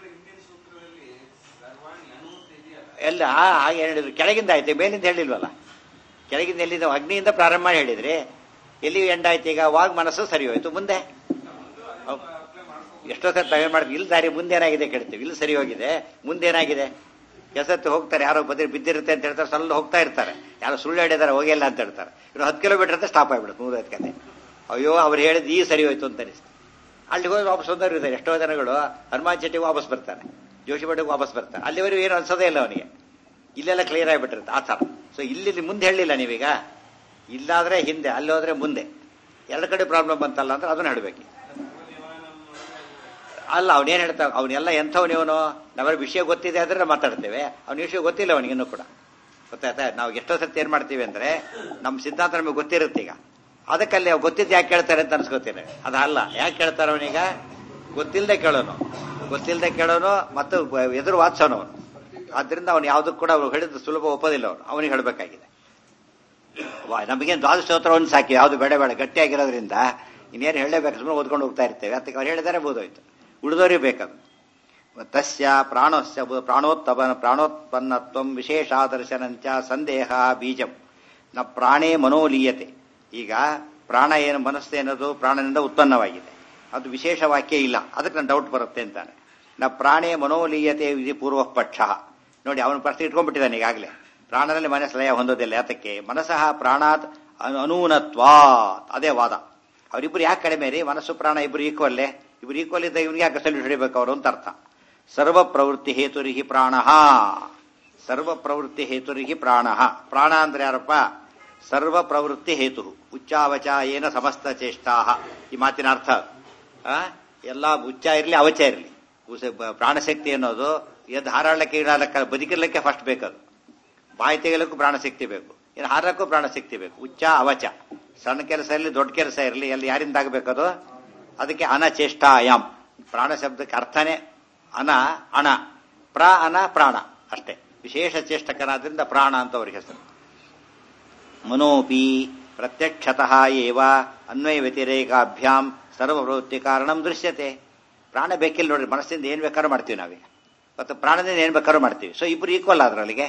ಎಲ್ಲ ಆ- ಹಾಗೆ ಹೇಳಿದ್ರು ಕೆಳಗಿಂದ ಆಯ್ತು ಮೇಲಿಂದ ಹೇಳಿಲ್ವಲ್ಲ ಕೆಳಗಿಂದ ಎಲ್ಲಿಂದ ಅಗ್ನಿಯಿಂದ ಪ್ರಾರಂಭ ಮಾಡಿ ಹೇಳಿದ್ರಿ ಎಲ್ಲಿ ಎಂಡ್ ಆಯ್ತು ಈಗ ವಾಗ್ ಮನಸ್ಸು ಸರಿ ಹೋಯ್ತು ಮುಂದೆ ಹೌ- ಎಷ್ಟೋ ಸಲ ತಗೊಂಡ್ ಮಾಡಿದ್ವಿ ಇಲ್ಲಿ ದಾರಿ ಮುಂದೆ ಏನಾಗಿದೆ ಕೇಳ್ತೀವಿ ಇಲ್ಲಿ ಸರಿ ಹೋಗಿದೆ ಮುಂದೆ ಏನಾಗಿದೆ ಕೆಸತ್ತು ಹೋಗ್ತಾರೆ ಯಾರೋ ಬದಿರ್ ಬಿದ್ದಿರುತ್ತೆ ಅಂತ ಹೇಳ್ತಾರೆ ಸ್ವಲ್ಪ ಹೋಗ್ತಾ ಇರ್ತಾರೆ ಯಾರೋ ಸುಳ್ಳು ಹೇಳಿದಾರೆ ಹೋಗಿಲ್ಲ ಅಂತ ಹೇಳ್ತಾರೆ ಇನ್ನು ಹತ್ತು ಕಿಲೋಮೀಟರ್ ಅಂತ ಸ್ಟಾಪ್ ಆಗ್ಬಿಡುತ್ತೆ ನೂರೈದು ಕತೆ ಅಯ್ಯೋ ಅವ್ರು ಹೇಳಿದ್ ಈ ಸರಿ ಹೋಯ್ತು ಅಂತ ಅನಿಸ್ತು ಅಲ್ಲಿ ಹೋಗಿ ವಾಪಸ್ ಬಂದವರು ಇದ್ದಾರೆ ಎಷ್ಟೋ ಜನಗಳು ಹನುಮಾನ್ ಚೆಟ್ಟಿಗೆ ವಾಪಸ್ ಬರ್ತಾರೆ ಜೋಶಿ ಮಠಕ್ಕೆ ವಾಪಸ್ ಬರ್ತಾರೆ ಅಲ್ಲಿವರೆಗೂ ಏನು ಅನ್ಸೋದೇ ಇಲ್ಲ ಅವನಿಗೆ ಇಲ್ಲೆಲ್ಲ ಕ್ಲಿಯರ್ ಆಗಿಬಿಟ್ಟಿರುತ್ತೆ ಆ ಥರ ಸೊ ಇಲ್ಲಿ ಮುಂದೆ ಹೇಳಿಲ್ಲ ನೀವೀಗ ಇಲ್ಲಾದ್ರೆ ಹಿಂದೆ ಅಲ್ಲಿ ಹೋದ್ರೆ ಮುಂದೆ ಎರಡು ಕಡೆ ಪ್ರಾಬ್ಲಮ್ ಬಂತಲ್ಲ ಅಂದ್ರೆ ಅದನ್ನ ಹೇಳಬೇಕು ಅಲ್ಲ ಅವನೇನ್ ಹೇಳ್ತಾ ಅವನೆಲ್ಲ ಎಂಥವ್ನು ಇವನು ನಮಗೆ ವಿಷಯ ಗೊತ್ತಿದೆ ಆದ್ರೆ ನಾವು ಮಾತಾಡ್ತೇವೆ ಅವನ ವಿಷಯ ಗೊತ್ತಿಲ್ಲ ಅವನಿಗೆ ಇನ್ನೂ ಕೂಡ ಗೊತ್ತಾಯ್ತಾ ನಾವು ಎಷ್ಟೋ ಸರ್ತಿ ಏನ್ ಮಾಡ್ತೀವಿ ಅಂದ್ರೆ ನಮ್ಮ ಸಿದ್ಧಾಂತ ನಮಗೆ ಗೊತ್ತಿರುತ್ತೆ ಈಗ ಅದಕ್ಕಲ್ಲಿ ಅವ್ರು ಗೊತ್ತಿದ್ದು ಯಾಕೆ ಕೇಳ್ತಾರೆ ಅಂತ ಅನ್ಸ್ಕೊತೀನಿ ಅದಲ್ಲ ಯಾಕೆ ಕೇಳ್ತಾರೆ ಅವನೀಗ ಗೊತ್ತಿಲ್ಲದೆ ಕೇಳೋನು ಗೊತ್ತಿಲ್ಲದೆ ಕೇಳೋನು ಮತ್ತು ಎದುರು ವಾದಿಸೋನು ಅವನು ಆದ್ರಿಂದ ಅವನು ಯಾವುದಕ್ಕೂ ಕೂಡ ಅವ್ರು ಹೇಳಿದ್ದು ಸುಲಭ ಒಪ್ಪೋದಿಲ್ಲ ಅವನು ಅವನಿಗೆ ಹೇಳಬೇಕಾಗಿದೆ ನಮಗೇನು ದ್ವಾದಶ ಸ್ತೋತ್ರ ಒಂದು ಸಾಕಿ ಯಾವುದು ಬೇಡ ಬೇಡ ಗಟ್ಟಿಯಾಗಿರೋದ್ರಿಂದ ಇನ್ನೇನು ಹೇಳಲೇಬೇಕು ಸುಮ್ಮನೆ ಓದ್ಕೊಂಡು ಹೋಗ್ತಾ ಇರ್ತೇವೆ ಅದಕ್ಕೆ ಅವ್ರು ಹೇಳಿದರೆ ಬೋದೋಯ್ತು ಉಳಿದೋರಿಗೆ ಬೇಕದು ತಸ್ಯ ಪ್ರಾಣಸ್ಯ ಪ್ರಾಣೋತ್ಪ ಪ್ರಾಣೋತ್ಪನ್ನತ್ವ ವಿಶೇಷಾದರ್ಶನಂಚ ಸಂದೇಹ ಬೀಜಂ ನ ಪ್ರಾಣೇ ಮನೋಲೀಯತೆ ಈಗ ಪ್ರಾಣ ಏನು ಮನಸ್ಸು ಏನದು ಪ್ರಾಣನಿಂದ ಉತ್ಪನ್ನವಾಗಿದೆ ಅದು ವಿಶೇಷ ವಾಕ್ಯ ಇಲ್ಲ ಅದಕ್ಕೆ ನನ್ನ ಡೌಟ್ ಬರುತ್ತೆ ಅಂತಾನೆ ನ ಪ್ರಾಣೇ ಮನೋಲೀಯತೆ ವಿಧಿ ಪೂರ್ವ ಪಕ್ಷ ನೋಡಿ ಅವನು ಪ್ರಶ್ನೆ ಇಟ್ಕೊಂಡ್ಬಿಟ್ಟಿದ್ದಾನೆ ಈಗಾಗಲೇ ಪ್ರಾಣದಲ್ಲಿ ಮನಸ್ಸು ಲಯ ಹೊಂದೋದಿಲ್ಲ ಯಾತಕ್ಕೆ ಮನಸ್ಸಃ ಪ್ರಾಣಾತ್ ಅನು- ಅನೂನತ್ವಾ ಅದೇ ವಾದ ಅವರಿಬ್ರು ಯಾಕೆ ಕಡಿಮೆ ರೀ ಮನಸ್ಸು ಪ್ರಾಣ ಇಬ್ರು ಈಕ್ವಲ್ಲೇ ಇಬ್ರು ಈಕ್ವಲ್ ಇದ್ದ ಇವ್ರಿಗೆ ಯಾಕೆ ಸಲ್ಯೂಟ್ ಹಿಡಿಬೇಕು ಅವರು ಅಂತ ಅರ್ಥ ಸರ್ವ ಪ್ರವೃತ್ತಿ ಹೇತುರಿಹಿ ಪ್ರಾಣ ಸರ್ವ ಪ್ರವೃತ್ತಿ ಹೇತುರಿಹಿ ಪ್ರಾಣ ಪ್ರಾಣ ಅಂದ್ರೆ ಯಾರಪ್ಪ ಸರ್ವ ಪ್ರವೃತ್ತಿ ಹೇತು ಉಚ್ಚಾವಚ ಏನ ಸಮಸ್ತ ಚೇಷ್ಟಾ ಈ ಮಾತಿನ ಅರ್ಥ ಆ? ಎಲ್ಲ ಉಚ್ಚ ಇರಲಿ ಅವಚ ಇರಲಿ ಪ್ರಾಣಶಕ್ತಿ ಅನ್ನೋದು ಎದ್ದು ಹಾರಾಡಲಿಕ್ಕೆ ಇಡಲಿಕ್ಕೆ ಬದುಕಿರ್ಲಿಕ್ಕೆ ಫಸ್ಟ್ ಬೇಕದು ಬಾಯಿ ತೆಗೆಯಲಿಕ್ಕೂ ಪ್ರಾಣಶಕ್ತಿ ಬೇಕು ಇನ್ನು ಹಾರಕ್ಕೂ ಪ್ರಾಣಶಕ್ತಿ ಬೇಕು ಉಚ್ಚ ಅವಚ ಸಣ್ಣ ಕೆಲಸ ಇರಲಿ ದೊಡ್ಡ ಕೆಲಸ ಇರಲಿ ಅಲ್ಲಿ ಯಾರಿಂದ ಆಗಬೇಕದು ಅದಕ್ಕೆ ಅನಚೇಷ್ಟಾಯಾಮ್ ಪ್ರಾಣ ಶಬ್ದಕ್ಕೆ ಅರ್ಥನೇ ಅನ ಅಣ ಪ್ರ ಅನ ಪ್ರಾಣ ಅಷ್ಟೇ ವಿಶೇಷ ಚೇಷ್ಟಕನಾದ್ರಿಂದ ಪ್ರಾಣ ಅಂತ ಅವ್ರಿಗೆ ಹೆಸರು ಮನೋಪಿ ಪ್ರತ್ಯಕ್ಷತಃ ಏವ ಅನ್ವಯ ವ್ಯತಿರೇಕಾಭ್ಯಾಂ ಸರ್ವಪ್ರವೃತ್ತಿ ಕಾರಣಂ ದೃಶ್ಯತೆ ಪ್ರಾಣ ಬೇಕಿಲ್ಲ ನೋಡ್ರಿ ಮನಸ್ಸಿಂದ ಏನ್ ಬೇಕಾದ್ರೂ ಮಾಡ್ತೀವಿ ನಾವೀಗ ಮತ್ತು ಪ್ರಾಣದಿಂದ ಏನ್ ಬೇಕಾದ್ರೂ ಮಾಡ್ತೀವಿ ಸೊ ಇಬ್ರು ಈಕ್ವಲ್ ಆದ್ರ ಅಲ್ಲಿಗೆ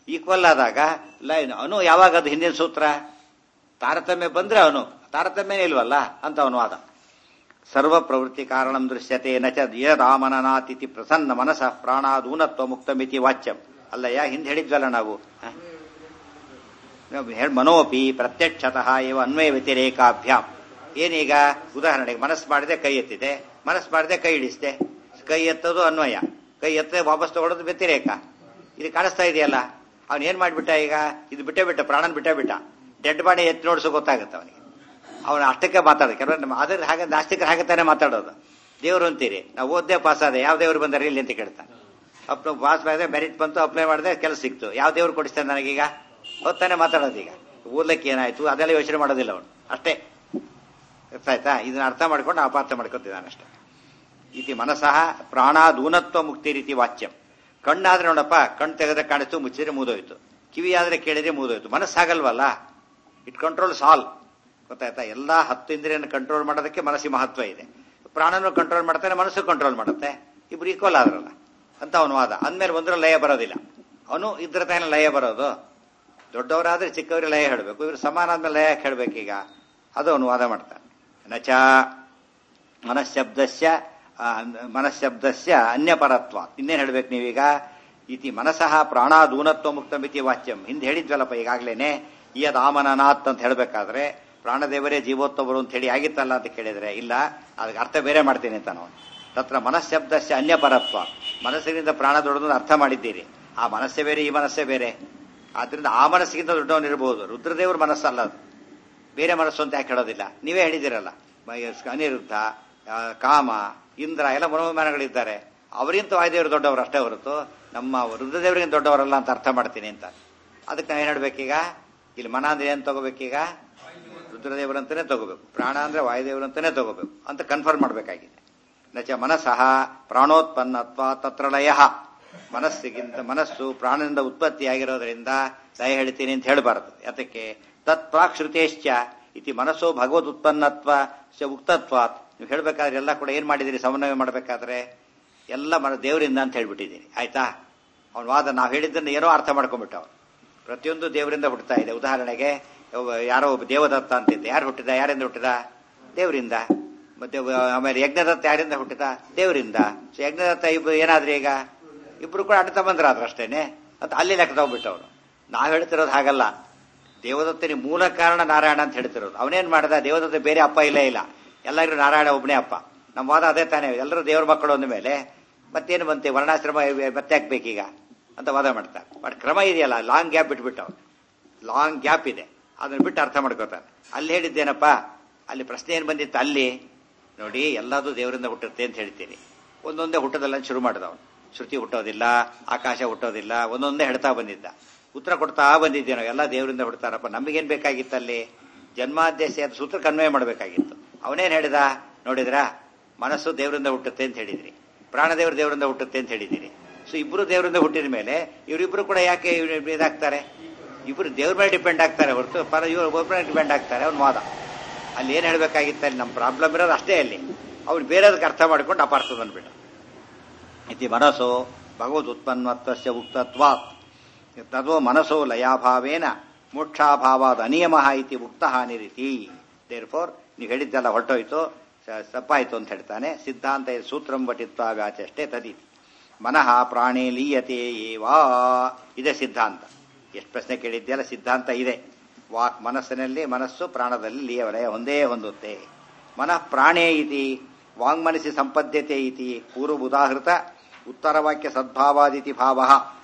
ಈಕ್ವಲ್ ಆದಾಗ ಲೈನ್ ಅನು ಯಾವಾಗ ಅದು ಹಿಂದಿನ ಸೂತ್ರ ತಾರತಮ್ಯ ಬಂದ್ರೆ ಅವನು ತಾರತಮ್ಯನೇ ಇಲ್ವಲ್ಲ ಅಂತ ಅವನು ವಾದ ಸರ್ವ ಪ್ರವೃತ್ತಿ ಕಾರಣಂ ದೃಶ್ಯತೆ ನ ಚ ಯದಾಮನನಾತಿಥಿ ಪ್ರಸನ್ನ ಮನಸ ಪ್ರಾಣಾದೂನತ್ವ ಮುಕ್ತಮಿತಿ ವಾಚ್ಯಂ ಅಲ್ಲಯ್ಯ ಹಿಂದೆ ಹೇಳಿದ್ವಲ್ಲ ನಾವು ಹ? ನಾವು ಹೇಳ್- ಮನೋಪಿ ಪ್ರತ್ಯಕ್ಷತಃ ಇವ ಅನ್ವಯ ವ್ಯತಿರೇಕಾಭ್ಯಾಮ್ ಏನೀಗ ಉದಾಹರಣೆಗೆ ಮನಸ್ಸು ಮಾಡಿದೆ ಕೈ ಎತ್ತಿದೆ ಮನಸ್ಸು ಮಾಡಿದೆ ಕೈ ಇಡಿಸಿದೆ ಕೈ ಎತ್ತೋದು ಅನ್ವಯ ಕೈ ಎತ್ತದೆ ವಾಪಸ್ ತಗೊಳ್ಳೋದು ವ್ಯತಿರೇಕ ಇದು ಕಾಣಿಸ್ತಾ ಇದೆಯಲ್ಲ ಅವನು ಏನ್ ಮಾಡ್ಬಿಟ್ಟ ಈಗ ಇದು ಬಿಟ್ಟೇ ಬಿಟ್ಟ ಪ್ರಾಣನ್ ಬಿಟ್ಟೇ ಬಿಟ್ಟ ಡೆಡ್ ಬಾಡಿ ಎತ್ತಿ ನೋಡಿಸೋ ಗೊತ್ತಾಗುತ್ತೆ ಅವನಿಗೆ ಅವನು ಅಷ್ಟಕ್ಕೆ ಮಾತಾಡೋದು ಕೆಲವರು ನಮ್ಮ ಅದ್ರ ಹಾಗೆ ನಾಸ್ತಿಕರು ಹಾಗೆ ತಾನೇ ಮಾತಾಡೋದು ದೇವರು ಅಂತೀರಿ ನಾವು ಓದ್ದೇ ಪಾಸ್ ಆದೆ ಯಾವ ದೇವರು ಬಂದಾರೆ ಇಲ್ಲಿ ಅಂತ ಕೇಳ್ತಾನೆ ಅಪ್ ಪಾಸ್ ಮಾಡಿದೆ ಮೆರಿಟ್ ಬಂತು ಅಪ್ಲೈ ಮಾಡಿದೆ ಕೆಲಸ ಸಿಕ್ತು ಯಾವ ದೇವ್ರು ಕೊಡಿಸ್ತಾನೆ ನನಗೀಗ ಹೊತ್ತಾನೆ ಮಾತಾಡೋದು ಈಗ ಓದ್ಲಿಕ್ಕೆ ಏನಾಯ್ತು ಅದೆಲ್ಲ ಯೋಚನೆ ಮಾಡೋದಿಲ್ಲ ಅವನು ಅಷ್ಟೇ ಅರ್ಥ ಆಯ್ತಾ ಇದನ್ನ ಅರ್ಥ ಮಾಡ್ಕೊಂಡು ಅಪಾರ್ಥ ಮಾಡ್ಕೊತಿದ್ದಾನೆ ಅಷ್ಟೇ ಇತಿ ಮನಸಃ ಪ್ರಾಣಾದೂನತ್ವ ಮುಕ್ತಿ ರೀತಿ ವಾಚ್ಯಂ ಕಣ್ಣಾದ್ರೆ ನೋಡಪ್ಪ ಕಣ್ಣು ತೆಗೆದ್ರೆ ಕಾಣಿಸ್ತು ಮುಚ್ಚಿದ್ರೆ ಮುದೋಯ್ತು ಕಿವಿ ಆದ್ರೆ ಕೇಳಿದ್ರೆ ಮುದೋಯ್ತು ಮನಸ್ಸಾಗಲ್ವಲ್ಲ ಇಟ್ ಕಂಟ್ರೋಲ್ ಸಾಲ್ ಗೊತ್ತಾಯ್ತಾ ಎಲ್ಲಾ ಹತ್ತು ಇಂದ್ರಿಯನ್ನು ಕಂಟ್ರೋಲ್ ಮಾಡೋದಕ್ಕೆ ಮನಸ್ಸಿಗೆ ಮಹತ್ವ ಇದೆ ಪ್ರಾಣನು ಕಂಟ್ರೋಲ್ ಮಾಡ್ತಾನೆ ಮನಸ್ಸು ಕಂಟ್ರೋಲ್ ಮಾಡುತ್ತೆ ಇಬ್ರು ಈಕ್ವಲ್ ಆದ್ರಲ್ಲ ಅಂತ ಅವನು ವಾದ ಅಂದ್ಮೇಲೆ ಒಂದ್ರ ಲಯ ಬರೋದಿಲ್ಲ ಅವನು ಇದ್ರ ತಾನೇ ಲಯ ಬರೋದು ದೊಡ್ಡವರಾದ್ರೆ ಚಿಕ್ಕವರಿಗೆ ಲಯ ಹೇಳಬೇಕು ಇವ್ರು ಸಮಾನ ಆದ್ಮೇಲೆ ಲಯ ಹೇಳಬೇಕೀಗ ಅದು ಅವನು ವಾದ ಮಾಡ್ತಾನೆ ನಚ ಮನಃಶಬ್ದಸ್ಯ ಆ, ಮನಃಶಬ್ದಸ್ಯ ಅನ್ಯಪರತ್ವ ಇನ್ನೇನು ಹೇಳ್ಬೇಕು ನೀವೀಗ ಇತಿ ಮನಸಃ ಪ್ರಾಣಾದೂನತ್ವ ಮುಕ್ತ ಮಿತಿ ವಾಚ್ಯಂ ಹಿಂದೆ ಹೇಳಿದ್ವಲ್ಲಪ್ಪ ಈಗಾಗ್ಲೇನೆ ಇಯದ್ ಆಮನನಾಥ್ ಅಂತ ಹೇಳ್ಬೇಕಾದ್ರೆ ಪ್ರಾಣದೇವರೇ ಜೀವೋತ್ತವರು ಅಂತ ಹೇಳಿ ಆಗಿತ್ತಲ್ಲ ಅಂತ ಕೇಳಿದ್ರೆ ಇಲ್ಲ ಅದಕ್ಕೆ ಅರ್ಥ ಬೇರೆ ಮಾಡ್ತೀನಿ ಅಂತ ನಾವು ತತ್ರ ಮನಃಶಬ್ದಸ್ಯ ಅನ್ಯಪರತ್ವ ಮನಸ್ಸಿನಿಂದ ಪ್ರಾಣ ದೊಡ್ಡದು ಅರ್ಥ ಮಾಡಿದ್ದೀರಿ ಆ ಮನಸ್ಸೇ ಬೇರೆ ಈ ಮನಸ್ಸೇ ಬೇರೆ ಆದ್ರಿಂದ ಆ ಮನಸ್ಸಿಗಿಂತ ದೊಡ್ಡವನಿರಬಹುದು ರುದ್ರದೇವ್ರ ಮನಸ್ಸಲ್ಲ ಅದು ಬೇರೆ ಮನಸ್ಸು ಅಂತ ಯಾಕೆ ಹೇಳೋದಿಲ್ಲ ನೀವೇ ಹೇಳಿದಿರಲ್ಲ ಮ- ಅನಿರುದ್ಧ ಆ, ಕಾಮ ಇಂದ್ರ ಎಲ್ಲ ಮನೋವಿಮಾನಗಳಿದ್ದಾರೆ ಅವರಿಂತ ವಾಯುದೇವರು ದೊಡ್ಡವರು ಅಷ್ಟೇ ಹೊರತು ನಮ್ಮ ರುದ್ರದೇವರಿಗಿಂತ ದೊಡ್ಡವರಲ್ಲ ಅಂತ ಅರ್ಥ ಮಾಡ್ತೀನಿ ಅಂತ ಅದಕ್ಕೆ ನಾವು ಏನ್ ಹೇಳ್ಬೇಕೀಗ ಇಲ್ಲಿ ಮನ ಅಂದ್ರೆ ಏನ್ ತಗೋಬೇಕೀಗ ರುದ್ರದೇವರಂತಾನೆ ತಗೋಬೇಕು ಪ್ರಾಣ ಅಂದ್ರೆ ವಾಯುದೇವರಂತಾನೆ ತಗೋಬೇಕು ಅಂತ ಕನ್ಫರ್ಮ್ ಮಾಡ್ಬೇಕಾಗಿದೆ ನಚ ಮನಸಃ ಪ್ರಾಣೋತ್ಪನ್ನತ್ವ ತತ್ರ ಲಯ ಮನಸ್ಸಿಗಿಂತ ಮನಸ್ಸು ಪ್ರಾಣದಿಂದ ಉತ್ಪತ್ತಿಯಾಗಿರೋದ್ರಿಂದ ಲಯ ಹೇಳ್ತೀನಿ ಅಂತ ಹೇಳಬಾರದು ಯಾತಕ್ಕೆ ತತ್ ಪ್ರಾಕ್ ಶ್ರುತೇಶ್ಚ ಇತಿ ಮನಸ್ಸು ಭಗವದ್ ಉತ್ಪನ್ನತ್ವ ಸ ಉಕ್ತತ್ವಾತ್ ನೀವು ಹೇಳ್ಬೇಕಾದ್ರೆ ಎಲ್ಲ ಕೂಡ ಏನ್ ಮಾಡಿದಿರಿ ಸಮನ್ವಯ ಮಾಡಬೇಕಾದ್ರೆ ಎಲ್ಲ ಮನ ದೇವರಿಂದ ಅಂತ ಹೇಳ್ಬಿಟ್ಟಿದ್ದೀರಿ ಆಯ್ತಾ ಅವನ ವಾದ ನಾವು ಹೇಳಿದ್ದನ್ನ ಏನೋ ಅರ್ಥ ಮಾಡ್ಕೊಂಡ್ಬಿಟ್ಟ ಅವ್ನು ಪ್ರತಿಯೊಂದು ದೇವರಿಂದ ಹುಟ್ಟುತ್ತಾ ಇದೆ ಉದಾಹರಣೆಗೆ ಒಬ್ಬ- ಯಾರೋ ಒಬ್ಬ ದೇವದತ್ತ ಅಂತಿದ್ದೆ ಯಾರು ಹುಟ್ಟಿದ ಯಾರಿಂದ ಹುಟ್ಟಿದ ದೇವರಿಂದ ಮತ್ತೆ ಒಬ್ಬ- ಆಮೇಲೆ ಯಜ್ಞದತ್ತ ಯಾರಿಂದ ಹುಟ್ಟಿದ ದೇವರಿಂದ ಸೊ ಯಜ್ಞದತ್ತ ಇಬ್ಬರು ಏನಾದ್ರೂ ಈಗ ಇಬ್ರು ಕೂಡ ಅಣ್ಣ ತಮ್ಮಂದ್ರಾದ್ರು ಅಷ್ಟೇನೆ ಅಂತ ಅಲ್ಲಿ ಲೆಕ್ಕ ತಗೊಂಡ್ಬಿಟ್ಟವನು ನಾವ್ ಹೇಳ್ತಿರೋದು ಹಾಗಲ್ಲ ದೇವದತ್ತನಿ ಮೂಲ ಕಾರಣ ನಾರಾಯಣ ಅಂತ ಹೇಳ್ತಿರೋದು ಅವನೇನ್ ಮಾಡ್ದ ದೇವದತ್ತ ಬೇರೆ ಅಪ್ಪ ಇಲ್ಲೇ ಇಲ್ಲ ಎಲ್ಲರಿಗೂ ನಾರಾಯಣ ಒಬ್ಬನೇ ಅಪ್ಪ ನಮ್ಮ ವಾದ ಅದೇ ತಾನೇ ಎಲ್ಲರೂ ದೇವರ ಮಕ್ಕಳು ಅಂದ ಮೇಲೆ ಮತ್ತೇನು ಬಂತೆ ವರ್ಣಾಶ್ರಮ ಮತ್ತೆ ಹಾಕ್ಬೇಕೀಗ ಅಂತ ವಾದ ಮಾಡ್ತಾರೆ ಬಟ್ ಕ್ರಮ ಇದೆಯಲ್ಲ ಲಾಂಗ್ ಗ್ಯಾಪ್ ಬಿಟ್ಬಿಟ್ಟು ಅವನು ಲಾಂಗ್ ಗ್ಯಾಪ್ ಇದೆ ಅದನ್ನ ಬಿಟ್ಟು ಅರ್ಥ ಮಾಡ್ಕೋತಾನೆ ಅಲ್ಲಿ ಹೇಳಿದ್ದೇನಪ್ಪ ಅಲ್ಲಿ ಪ್ರಶ್ನೆ ಏನ್ ಬಂದಿತ್ತು ಅಲ್ಲಿ ನೋಡಿ ಎಲ್ಲದೂ ದೇವರಿಂದ ಹುಟ್ಟುತ್ತೆ ಅಂತ ಹೇಳ್ತೀನಿ ಒಂದೊಂದೇ ಹುಟ್ಟೋದಲ್ಲ ಅಂತ ಶುರು ಮಾಡಿದ ಅವನು ಶ್ರುತಿ ಹುಟ್ಟೋದಿಲ್ಲ ಆಕಾಶ ಹುಟ್ಟೋದಿಲ್ಲ ಒಂದೊಂದೇ ಹೇಳ್ತಾ ಬಂದಿದ್ದ ಉತ್ತರ ಕೊಡ್ತಾ ಬಂದಿದ್ದೇನೋ ಎಲ್ಲ ದೇವರಿಂದ ಹುಡ್ತಾರಪ್ಪ ನಮಗೇನ್ ಬೇಕಾಗಿತ್ತು ಅಲ್ಲಿ ಜನ್ಮಾದ್ಯಸ ಅಂತ ಸೂತ್ರಕ್ಕೆ ಅನ್ವಯ ಮಾಡಬೇಕಾಗಿತ್ತು ಅವನೇನ್ ಹೇಳಿದ ನೋಡಿದ್ರಾ ಮನಸ್ಸು ದೇವರಿಂದ ಹುಟ್ಟುತ್ತೆ ಅಂತ ಹೇಳಿದ್ರಿ ಪ್ರಾಣದೇವರು ದೇವರಿಂದ ಹುಟ್ಟುತ್ತೆ ಅಂತ ಹೇಳಿದಿರಿ ಸೊ ಇಬ್ರು ದೇವರಿಂದ ಹುಟ್ಟಿದ ಮೇಲೆ ಇವರಿಬ್ರು ಕೂಡ ಯಾಕೆ ಇವ್ರು ಇದಾಗ್ತಾರೆ ಇಬ್ರು ದೇವ್ರ ಮೇಲೆ ಡಿಪೆಂಡ್ ಆಗ್ತಾರೆ ಹೊರತು ಪರ ಇವರು ಒಬ್ಬರ ಡಿಪೆಂಡ್ ಆಗ್ತಾರೆ ಅವ್ನು ವಾದ ಅಲ್ಲಿ ಏನ್ ಹೇಳ್ಬೇಕಾಗಿತ್ತು ಅಲ್ಲಿ ನಮ್ಮ ಪ್ರಾಬ್ಲಮ್ ಇರೋದು ಅಷ್ಟೇ ಅಲ್ಲಿ ಅವ್ನು ಬೇರೆದಕ್ಕೆ ಅರ್ಥ ಮಾಡ್ಕೊಂಡು ಅಪಾರ್ಥ ಬಂದ್ಬಿಟ್ಟ ಇತಿ ಮನಸ್ಸೋ ಭಗವದ್ ಉತ್ಪನ್ನತ್ವಸ್ಯ ಉಕ್ತತ್ವಾತ್ ತದೋ ಮನಸ್ಸೋ ಲಯಾಭಾವೇನ ಮೋಕ್ಷಾಭಾವಾದ ಅನಿಯಮ ಇತಿ ಉಕ್ತ ಹಾನಿರಿತಿ ದೇರ್ ಫೋರ್ ನೀವು ಹೇಳಿದ್ದೆಲ್ಲ ಹೊರಟೋಯ್ತು ಸ- ತಪ್ಪಾಯ್ತು ಅಂತ ಹೇಳ್ತಾನೆ ಸಿದ್ಧಾಂತ ಇದು ಸೂತ್ರಂ ಪಠಿತ್ವ ವ್ಯಾಚಷ್ಟೇ ತದೀತಿ ಮನಃ ಪ್ರಾಣೇ ಲೀಯತೆ ಏವಾ ಇದೆ ಸಿದ್ಧಾಂತ ಎಷ್ಟು ಪ್ರಶ್ನೆ ಕೇಳಿದ್ದೆಲ್ಲ ಸಿದ್ಧಾಂತ ಇದೆ ವಾಕ್ ಮನಸ್ಸಿನಲ್ಲಿ ಮನಸ್ಸು ಪ್ರಾಣದಲ್ಲಿ ಲೀಯವಲಯ ಒಂದೇ ಹೊಂದುತ್ತೆ ಮನಃ ಪ್ರಾಣೇ ಇತಿ ವಾಂಗ್ಮನಸಿ ಸಂಪದ್ಯತೆ ಇತಿ ಪೂರ್ವಬುದಾಹೃತ ಉತ್ತರವಾಕ್ಯ ಸದ್ಭಾವಾದಿತಿ ಭಾವ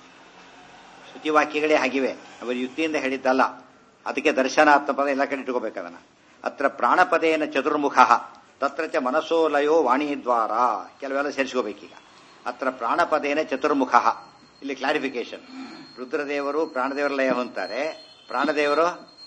ಶ್ರುತಿವಾಕ್ಯಗಳೇ ಆಗಿವೆ ಅವರು ಯುಕ್ತಿಯಿಂದ ಹೇಳಿದ್ದಲ್ಲ ಅದಕ್ಕೆ ದರ್ಶನಾತ್ಮ ಪದ ಎಲ್ಲ ಕಡೆ ಇಟ್ಕೋಬೇಕು ಅದನ್ನ ಅತ್ರ ಪ್ರಾಣಪದೇನ ಚತುರ್ಮುಖ ತತ್ರ ಚ ಮನಸ್ಸೋ ಲಯೋ ವಾಣಿದ್ವಾರ ಕೆಲವೆಲ್ಲ ಸೇರಿಸ್ಕೋಬೇಕೀಗ ಅತ್ರ ಪ್ರಾಣಪದೇನ ಚತುರ್ಮುಖ ಇಲ್ಲಿ ಕ್ಲಾರಿಫಿಕೇಶನ್ ರುದ್ರದೇವರು ಪ್ರಾಣದೇವರ ಲಯ ಹೊಂತಾರೆ ಪ್ರಾಣದೇವರು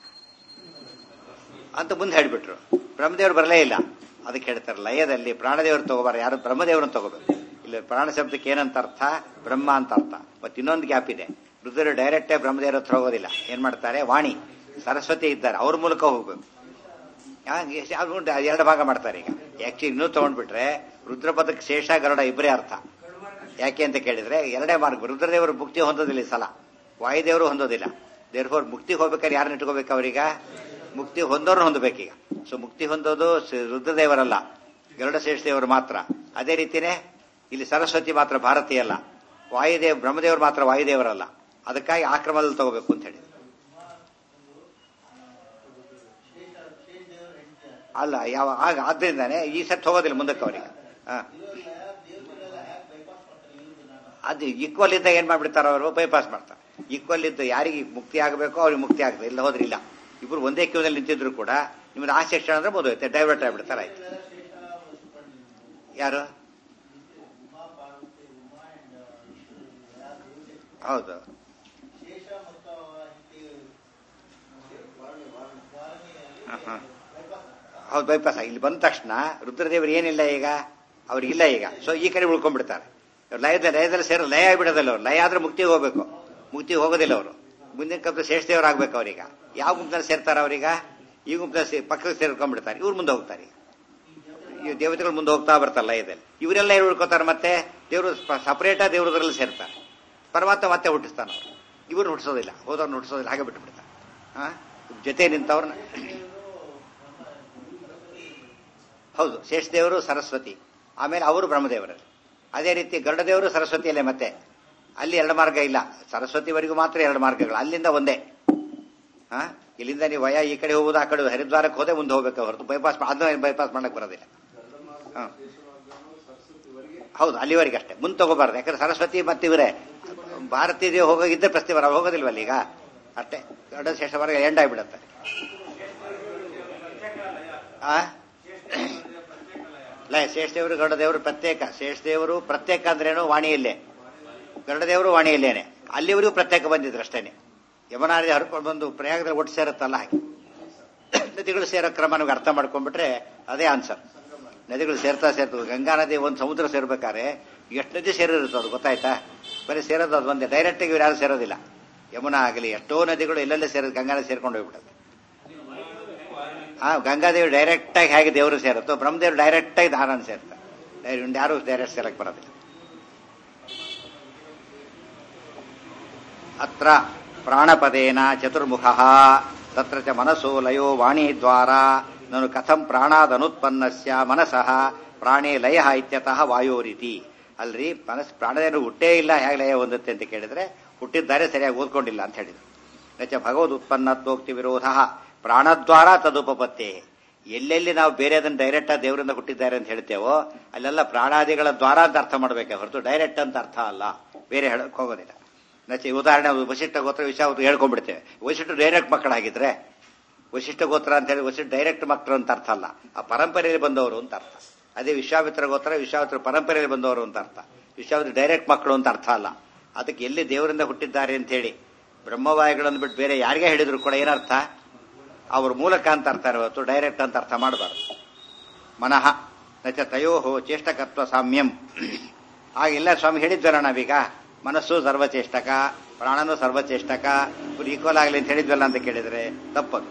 ಅಂತ ಮುಂದೆ ಹೇಳ್ಬಿಟ್ರು ಬ್ರಹ್ಮದೇವರು ಬರಲೇ ಇಲ್ಲ ಅದಕ್ಕೆ ಹೇಳ್ತಾರೆ ಲಯದಲ್ಲಿ ಪ್ರಾಣದೇವರು ತಗೋಬಾರ ಯಾರು ಬ್ರಹ್ಮದೇವರನ್ನು ತಗೋಬೇಕು ಇಲ್ಲಿ ಪ್ರಾಣ ಶಬ್ದಕ್ಕೆ ಏನಂತ ಅರ್ಥ ಬ್ರಹ್ಮ ಅಂತ ಅರ್ಥ ಮತ್ತೆ ಇನ್ನೊಂದು ಗ್ಯಾಪ್ ಇದೆ ರುದ್ರರು ಡೈರೆಕ್ಟೇ ಬ್ರಹ್ಮದೇವರ ಹತ್ರ ಹೋಗೋದಿಲ್ಲ ಏನ್ ಮಾಡ್ತಾರೆ ವಾಣಿ ಸರಸ್ವತಿ ಇದ್ದಾರೆ ಅವ್ರ ಮೂಲಕ ಹೋಗ್ಬೇಕು ಯಾ- ಯಾವ್ದು ಉಂಟು? ಅದು ಎರಡು ಭಾಗ ಮಾಡ್ತಾರೆ ಈಗ ಆಕ್ಚುಲಿ ಇನ್ನೂ ತಗೊಂಡ್ಬಿಟ್ರೆ ರುದ್ರಪದಕ್ಕೆ ಶೇಷ ಗರುಡ ಇಬ್ಬರೇ ಅರ್ಥ ಯಾಕೆ ಅಂತ ಕೇಳಿದ್ರೆ ಎರಡೇ ಮಾರ್ಗ ರುದ್ರದೇವರು ಮುಕ್ತಿ ಹೊಂದೋದಿಲ್ಲ ಈ ಸಲ ವಾಯುದೇವರು ಹೊಂದೋದಿಲ್ಲ ದೇರ್ಫೋರ್ ಮುಕ್ತಿ ಹೋಗ್ಬೇಕಾದ್ರೆ ಯಾರನ್ನ ಇಟ್ಕೋಬೇಕು ಅವರೀಗ ಮುಕ್ತಿ ಹೊಂದೋರು ಹೊಂದಬೇಕೀಗ ಸೊ ಮುಕ್ತಿ ಹೊಂದೋದು ಸ- ರುದ್ರದೇವರಲ್ಲ ಗರುಡ ಶ್ರೇಷ್ಠ ದೇವರು ಮಾತ್ರ ಅದೇ ರೀತಿನೇ ಇಲ್ಲಿ ಸರಸ್ವತಿ ಮಾತ್ರ ಭಾರತೀಯ ಅಲ್ಲ ವಾಯುದೇವ್ ಬ್ರಹ್ಮದೇವರು ಮಾತ್ರ ವಾಯುದೇವರಲ್ಲ ಅದಕ್ಕಾಗಿ ಆಕ್ರಮದಲ್ಲಿ ತಗೋಬೇಕು ಅಂತ ಹೇಳಿ ಅಲ್ಲ ಯಾವ ಆಗ ಆದ್ರಿಂದಾನೆ ಈ ಸೆಟ್ ಹೋಗೋದಿಲ್ಲ ಮುಂದಕ್ಕೆ ಅವರಿಗೆ ಹಾ ಅದು ಈಕ್ವಲ್ ಇದ್ದಾಗ ಏನ್ ಮಾಡ್ಬಿಡ್ತಾರ ಅವರು ಬೈಪಾಸ್ ಮಾಡ್ತಾರೆ ಈಕ್ವಲ್ ಇದ್ದು ಯಾರಿಗೆ ಮುಕ್ತಿ ಆಗಬೇಕೋ ಅವ್ರಿಗೆ ಮುಕ್ತಿ ಆಗ್ತದೆ ಇಲ್ಲ ಹೋದ್ರೆ ಇಲ್ಲ ಇಬ್ರು ಒಂದೇ ಕ್ಯೂನಲ್ಲಿ ನಿಂತಿದ್ರು ಕೂಡ ನಿಮ್ದು ಆ ಸೆಕ್ಷನ್ ಅಂದ್ರೆ ಮುಗಿದೋಯ್ತೆ ಡೈವರ್ಟ್ ಆಗ್ಬಿಡ್ತಾರೆ ಆಯ್ತು ಯಾರು ಹೌದು ಹ, ಹ. ಹೌದು ಬೈಪಾಸ್ ಇಲ್ಲಿ ಬಂದ ತಕ್ಷಣ ರುದ್ರದೇವರು ಏನಿಲ್ಲ ಈಗ ಅವ್ರಿಗಿಲ್ಲ ಈಗ ಸೊ ಈ ಕಡೆ ಉಳ್ಕೊಂಡ್ಬಿಡ್ತಾರೆ ಇವ್ರು ಲಯದ ಲಯದಲ್ಲಿ ಸೇರೋ ಲಯ ಆಗ್ಬಿಡೋದಿಲ್ಲ ಅವ್ರು ಲಯ ಆದ್ರೆ ಮುಕ್ತಿಗೆ ಹೋಗ್ಬೇಕು ಮುಕ್ತಿಗೆ ಹೋಗೋದಿಲ್ಲ ಅವರು ಮುಂದಿನ ಕಬ್ಬು ಶ್ರೇಷ್ಠದೇವರು ಆಗ್ಬೇಕು ಅವ್ರೀಗ ಯಾವ ಗುಂಪಿನಲ್ಲಿ ಸೇರ್ತಾರ ಅವ್ರೀಗ ಈ ಗುಂಪಿನಲ್ಲಿ ಸೇ- ಪಕ್ಕದಲ್ಲಿ ಸೇರ್ಕೊಂಡ್ಬಿಡ್ತಾರೆ ಇವ್ರು ಮುಂದೆ ಹೋಗ್ತಾರೆ ಈಗ. ಈ ದೇವತೆಗಳು ಮುಂದೆ ಹೋಗ್ತಾ ಬರ್ತಾರೆ ಲಯದಲ್ಲಿ ಇವರೆಲ್ಲ ಏನು ಉಳ್ಕೋತಾರೆ ಮತ್ತೆ ದೇವರು ಸಪರೇಟ ದೇವ್ರದ್ರಲ್ಲಿ ಸೇರ್ತಾರೆ ಪರಮಾತ್ಮ ಮತ್ತೆ ಹುಟ್ಟಿಸ್ತಾನೆ ಅವರು ಇವ್ರು ಹುಟ್ಟಿಸೋದಿಲ್ಲ ಹೋದವ್ರನ್ನ ಹುಟ್ಟಿಸೋದಿಲ್ಲ ಹಾಗೆ ಬಿಟ್ಟು ಬಿಡ್ತಾರೆ ಹಾ ಜೊತೆ ನಿಂತವ್ರನ್ನ ಹೌದು ಶೇಷದೇವರು ಸರಸ್ವತಿ ಆಮೇಲೆ ಅವರು ಬ್ರಹ್ಮದೇವರಲ್ಲಿ ಅದೇ ರೀತಿ ಗರುಡದೇವರು ಸರಸ್ವತಿಯಲ್ಲೇ ಮತ್ತೆ ಅಲ್ಲಿ ಎರಡು ಮಾರ್ಗ ಇಲ್ಲ ಸರಸ್ವತಿವರೆಗೂ ಮಾತ್ರ ಎರಡು ಮಾರ್ಗಗಳು ಅಲ್ಲಿಂದ ಒಂದೇ ಹಾ ಇಲ್ಲಿಂದ ನೀವು ವಯ ಈ ಕಡೆ ಹೋಗುದು ಆ ಕಡೆ ಹರಿದ್ವಾರಕ್ಕೆ ಹೋದೆ ಮುಂದೆ ಹೋಗ್ಬೇಕು ಹೊರತು ಬೈಪಾಸ್ ಅದನ್ನ ಬೈಪಾಸ್ ಮಾಡಕ್ ಬರೋದಿಲ್ಲ ಹಾ ಹೌದು ಅಲ್ಲಿವರೆಗೆ ಅಷ್ಟೇ ಮುಂದೆ ತಗೋಬಾರ್ದು ಯಾಕಂದ್ರೆ ಸರಸ್ವತಿ ಮತ್ತೆ ಇವರೇ ಭಾರತೀಯ ಹೋಗೋಗಿದ್ದರೆ ಪ್ರಶ್ನೆ ಬರ ಹೋಗೋದಿಲ್ವಲ್ಲ ಈಗ ಅಷ್ಟೇ ಗರುಡ ಶೇಷವರೆಗೆ ಎಂಡ್ ಆಗಿಬಿಡತ್ತೆ ಆ ಲಯ ಶೇಷದೇವರು ಗರುಡದೇವರು ಪ್ರತ್ಯೇಕ ಶೇಷದೇವರು ಪ್ರತ್ಯೇಕ ಅಂದ್ರೇನು ವಾಣಿಯಲ್ಲೇ ಗರುಡದೇವರು ವಾಣಿಯಲ್ಲೇನೆ ಅಲ್ಲಿವರೆಗೂ ಪ್ರತ್ಯೇಕ ಬಂದಿದ್ರು ಅಷ್ಟೇನೆ ಯಮನಾರಿ ಹರ್ಕೊಂಡು ಬಂದು ಪ್ರಯಾಗದಲ್ಲಿ ಒಟ್ಟು ಸೇರುತ್ತಲ್ಲ ಹಾಗೆ ನದಿಗಳು ಸೇರೋ ಕ್ರಮ ನಮ್ಗೆ ಅರ್ಥ ಮಾಡ್ಕೊಂಡ್ಬಿಟ್ರೆ ಅದೇ ಆನ್ಸರ್ ನದಿಗಳು ಸೇರ್ತಾ ಸೇರ್ತವೆ ಗಂಗಾ ನದಿ ಒಂದು ಸಮುದ್ರ ಸೇರ್ಬೇಕಾದ್ರೆ ಎಷ್ಟು ನದಿ ಸೇರಿರುತ್ತೆ ಅದು ಗೊತ್ತಾಯ್ತಾ ಬರೀ ಸೇರೋದು ಅದು ಒಂದೇ ಡೈರೆಕ್ಟ್ ಆಗಿ ಇವ್ರು ಯಾರು ಸೇರೋದಿಲ್ಲ ಯಮುನಾ ಆಗಲಿ ಎಷ್ಟೋ ನದಿಗಳು ಎಲ್ಲೆಲ್ಲ ಸೇರೋದು ಗಂಗಾ ನದಿ ಸೇರ್ಕೊಂಡು ಹೋಗ್ಬಿಡುತ್ತೆ ಆ ಗಂಗಾದೇವಿ ಡೈರೆಕ್ಟ್ ಆಗಿ ಹೇಗೆ ದೇವರು ಸೇರುತ್ತೋ ಬ್ರಹ್ಮದೇವರು ಡೈರೆಕ್ಟ್ ಆಗಿ ದಾನ ಸೇರ್ತಾರೆ ಇವ್ನು ಯಾರು ಡೈರೆಕ್ಟ್ ಸೇರಕ್ ಬರೋದಿಲ್ಲ ಅತ್ರ ಪ್ರಾಣಪದೇನ ಚತುರ್ಮುಖ ತತ್ರ ಚ ಮನಸ್ಸೋ ಲಯೋ ವಾಣಿ ದ್ವಾರ ನನು ಕಥಂ ಪ್ರಾಣಾದನುತ್ಪನ್ನಸ್ಯ ಮನಸಃ ಪ್ರಾಣೇ ಲಯ ಇತ್ಯತಃ ವಾಯೋರಿತಿ ಅಲ್ರಿ ಮನಸ್ಸು ಪ್ರಾಣದೇನು ಹುಟ್ಟೇ ಇಲ್ಲ ಹೇಗೆ ಲಯ ಹೊಂದುತ್ತೆ ಅಂತ ಕೇಳಿದ್ರೆ ಹುಟ್ಟಿದ್ದಾರೆ ಸರಿಯಾಗಿ ಓದ್ಕೊಂಡಿಲ್ಲ ಅಂತ ಹೇಳಿದ್ರು ನಚ ಭಗವದ್ ಉತ್ಪನ್ನತ್ವೋಕ್ತಿ ವಿರೋಧ ಪ್ರಾಣದ್ವಾರ ತದುಪಪತ್ತೇ ಎಲ್ಲೆಲ್ಲಿ ನಾವು ಬೇರೆ ಅದನ್ನ ಡೈರೆಕ್ಟ್ ಆಗಿ ದೇವರಿಂದ ಹುಟ್ಟಿದ್ದಾರೆ ಅಂತ ಹೇಳ್ತೇವೋ ಅಲ್ಲೆಲ್ಲ ಪ್ರಾಣಾದಿಗಳ ದ್ವಾರ ಅಂತ ಅರ್ಥ ಮಾಡಬೇಕೆ ಹೊರತು ಡೈರೆಕ್ಟ್ ಅಂತ ಅರ್ಥ ಅಲ್ಲ ಬೇರೆ ಹೇಳಕ್ ಹೋಗೋದಿಲ್ಲ ನಚೆ ಉದಾಹರಣೆ ವಶಿಷ್ಠ ಗೋತ್ರ ವಿಷಯ ಅವ್ರು ಹೇಳ್ಕೊಂಡ್ಬಿಡ್ತೇವೆ ವಶಿಷ್ಠ ಡೈರೆಕ್ಟ್ ಮಕ್ಕಳಾಗಿದ್ರೆ ವಶಿಷ್ಠ ಗೋತ್ರ ಅಂತ ಹೇಳಿ ವಶಿಷ್ಠ ಡೈರೆಕ್ಟ್ ಮಕ್ಕಳು ಅಂತ ಅರ್ಥ ಅಲ್ಲ ಆ ಪರಂಪರೆಯಲ್ಲಿ ಬಂದವರು ಅಂತ ಅರ್ಥ ಅದೇ ವಿಶ್ವಾಮಿತ್ರ ಗೋತ್ರ ವಿಶ್ವಾಮಿತ್ರ ಪರಂಪರೆಯಲ್ಲಿ ಬಂದವರು ಅಂತ ಅರ್ಥ ವಿಶ್ವಾಮಿತ್ರ ಡೈರೆಕ್ಟ್ ಮಕ್ಕಳು ಅಂತ ಅರ್ಥ ಅಲ್ಲ ಅದಕ್ಕೆ ಎಲ್ಲಿ ದೇವರಿಂದ ಹುಟ್ಟಿದ್ದಾರೆ ಅಂತ ಹೇಳಿ ಬ್ರಹ್ಮವಾಯುಗಳನ್ನು ಬಿಟ್ಟು ಬೇರೆ ಯಾರಿಗೇ ಹೇಳಿದ್ರು ಕೂಡ ಏನರ್ಥ ಅವ್ರ ಮೂಲಕ ಅಂತ ಅರ್ಥ ಇರಬೇಕು ಡೈರೆಕ್ಟ್ ಅಂತ ಅರ್ಥ ಮಾಡಬಾರ್ದು ಮನಃ ನಚ ತಯೋ ಚೇಷ್ಟಕತ್ವ ಸಾಮ್ಯಂ ಆಗಿಲ್ಲ ಸ್ವಾಮಿ ಹೇಳಿದ್ವಲ್ಲ ನಾವೀಗ ಮನಸ್ಸು ಸರ್ವಚೇಷ್ಟಕ ಪ್ರಾಣನು ಸರ್ವಚೇಷ್ಟಕ ಇವ್ರು ಈಕ್ವಲ್ ಆಗಲಿ ಅಂತ ಹೇಳಿದ್ವಲ್ಲ ಅಂತ ಕೇಳಿದ್ರೆ ತಪ್ಪದು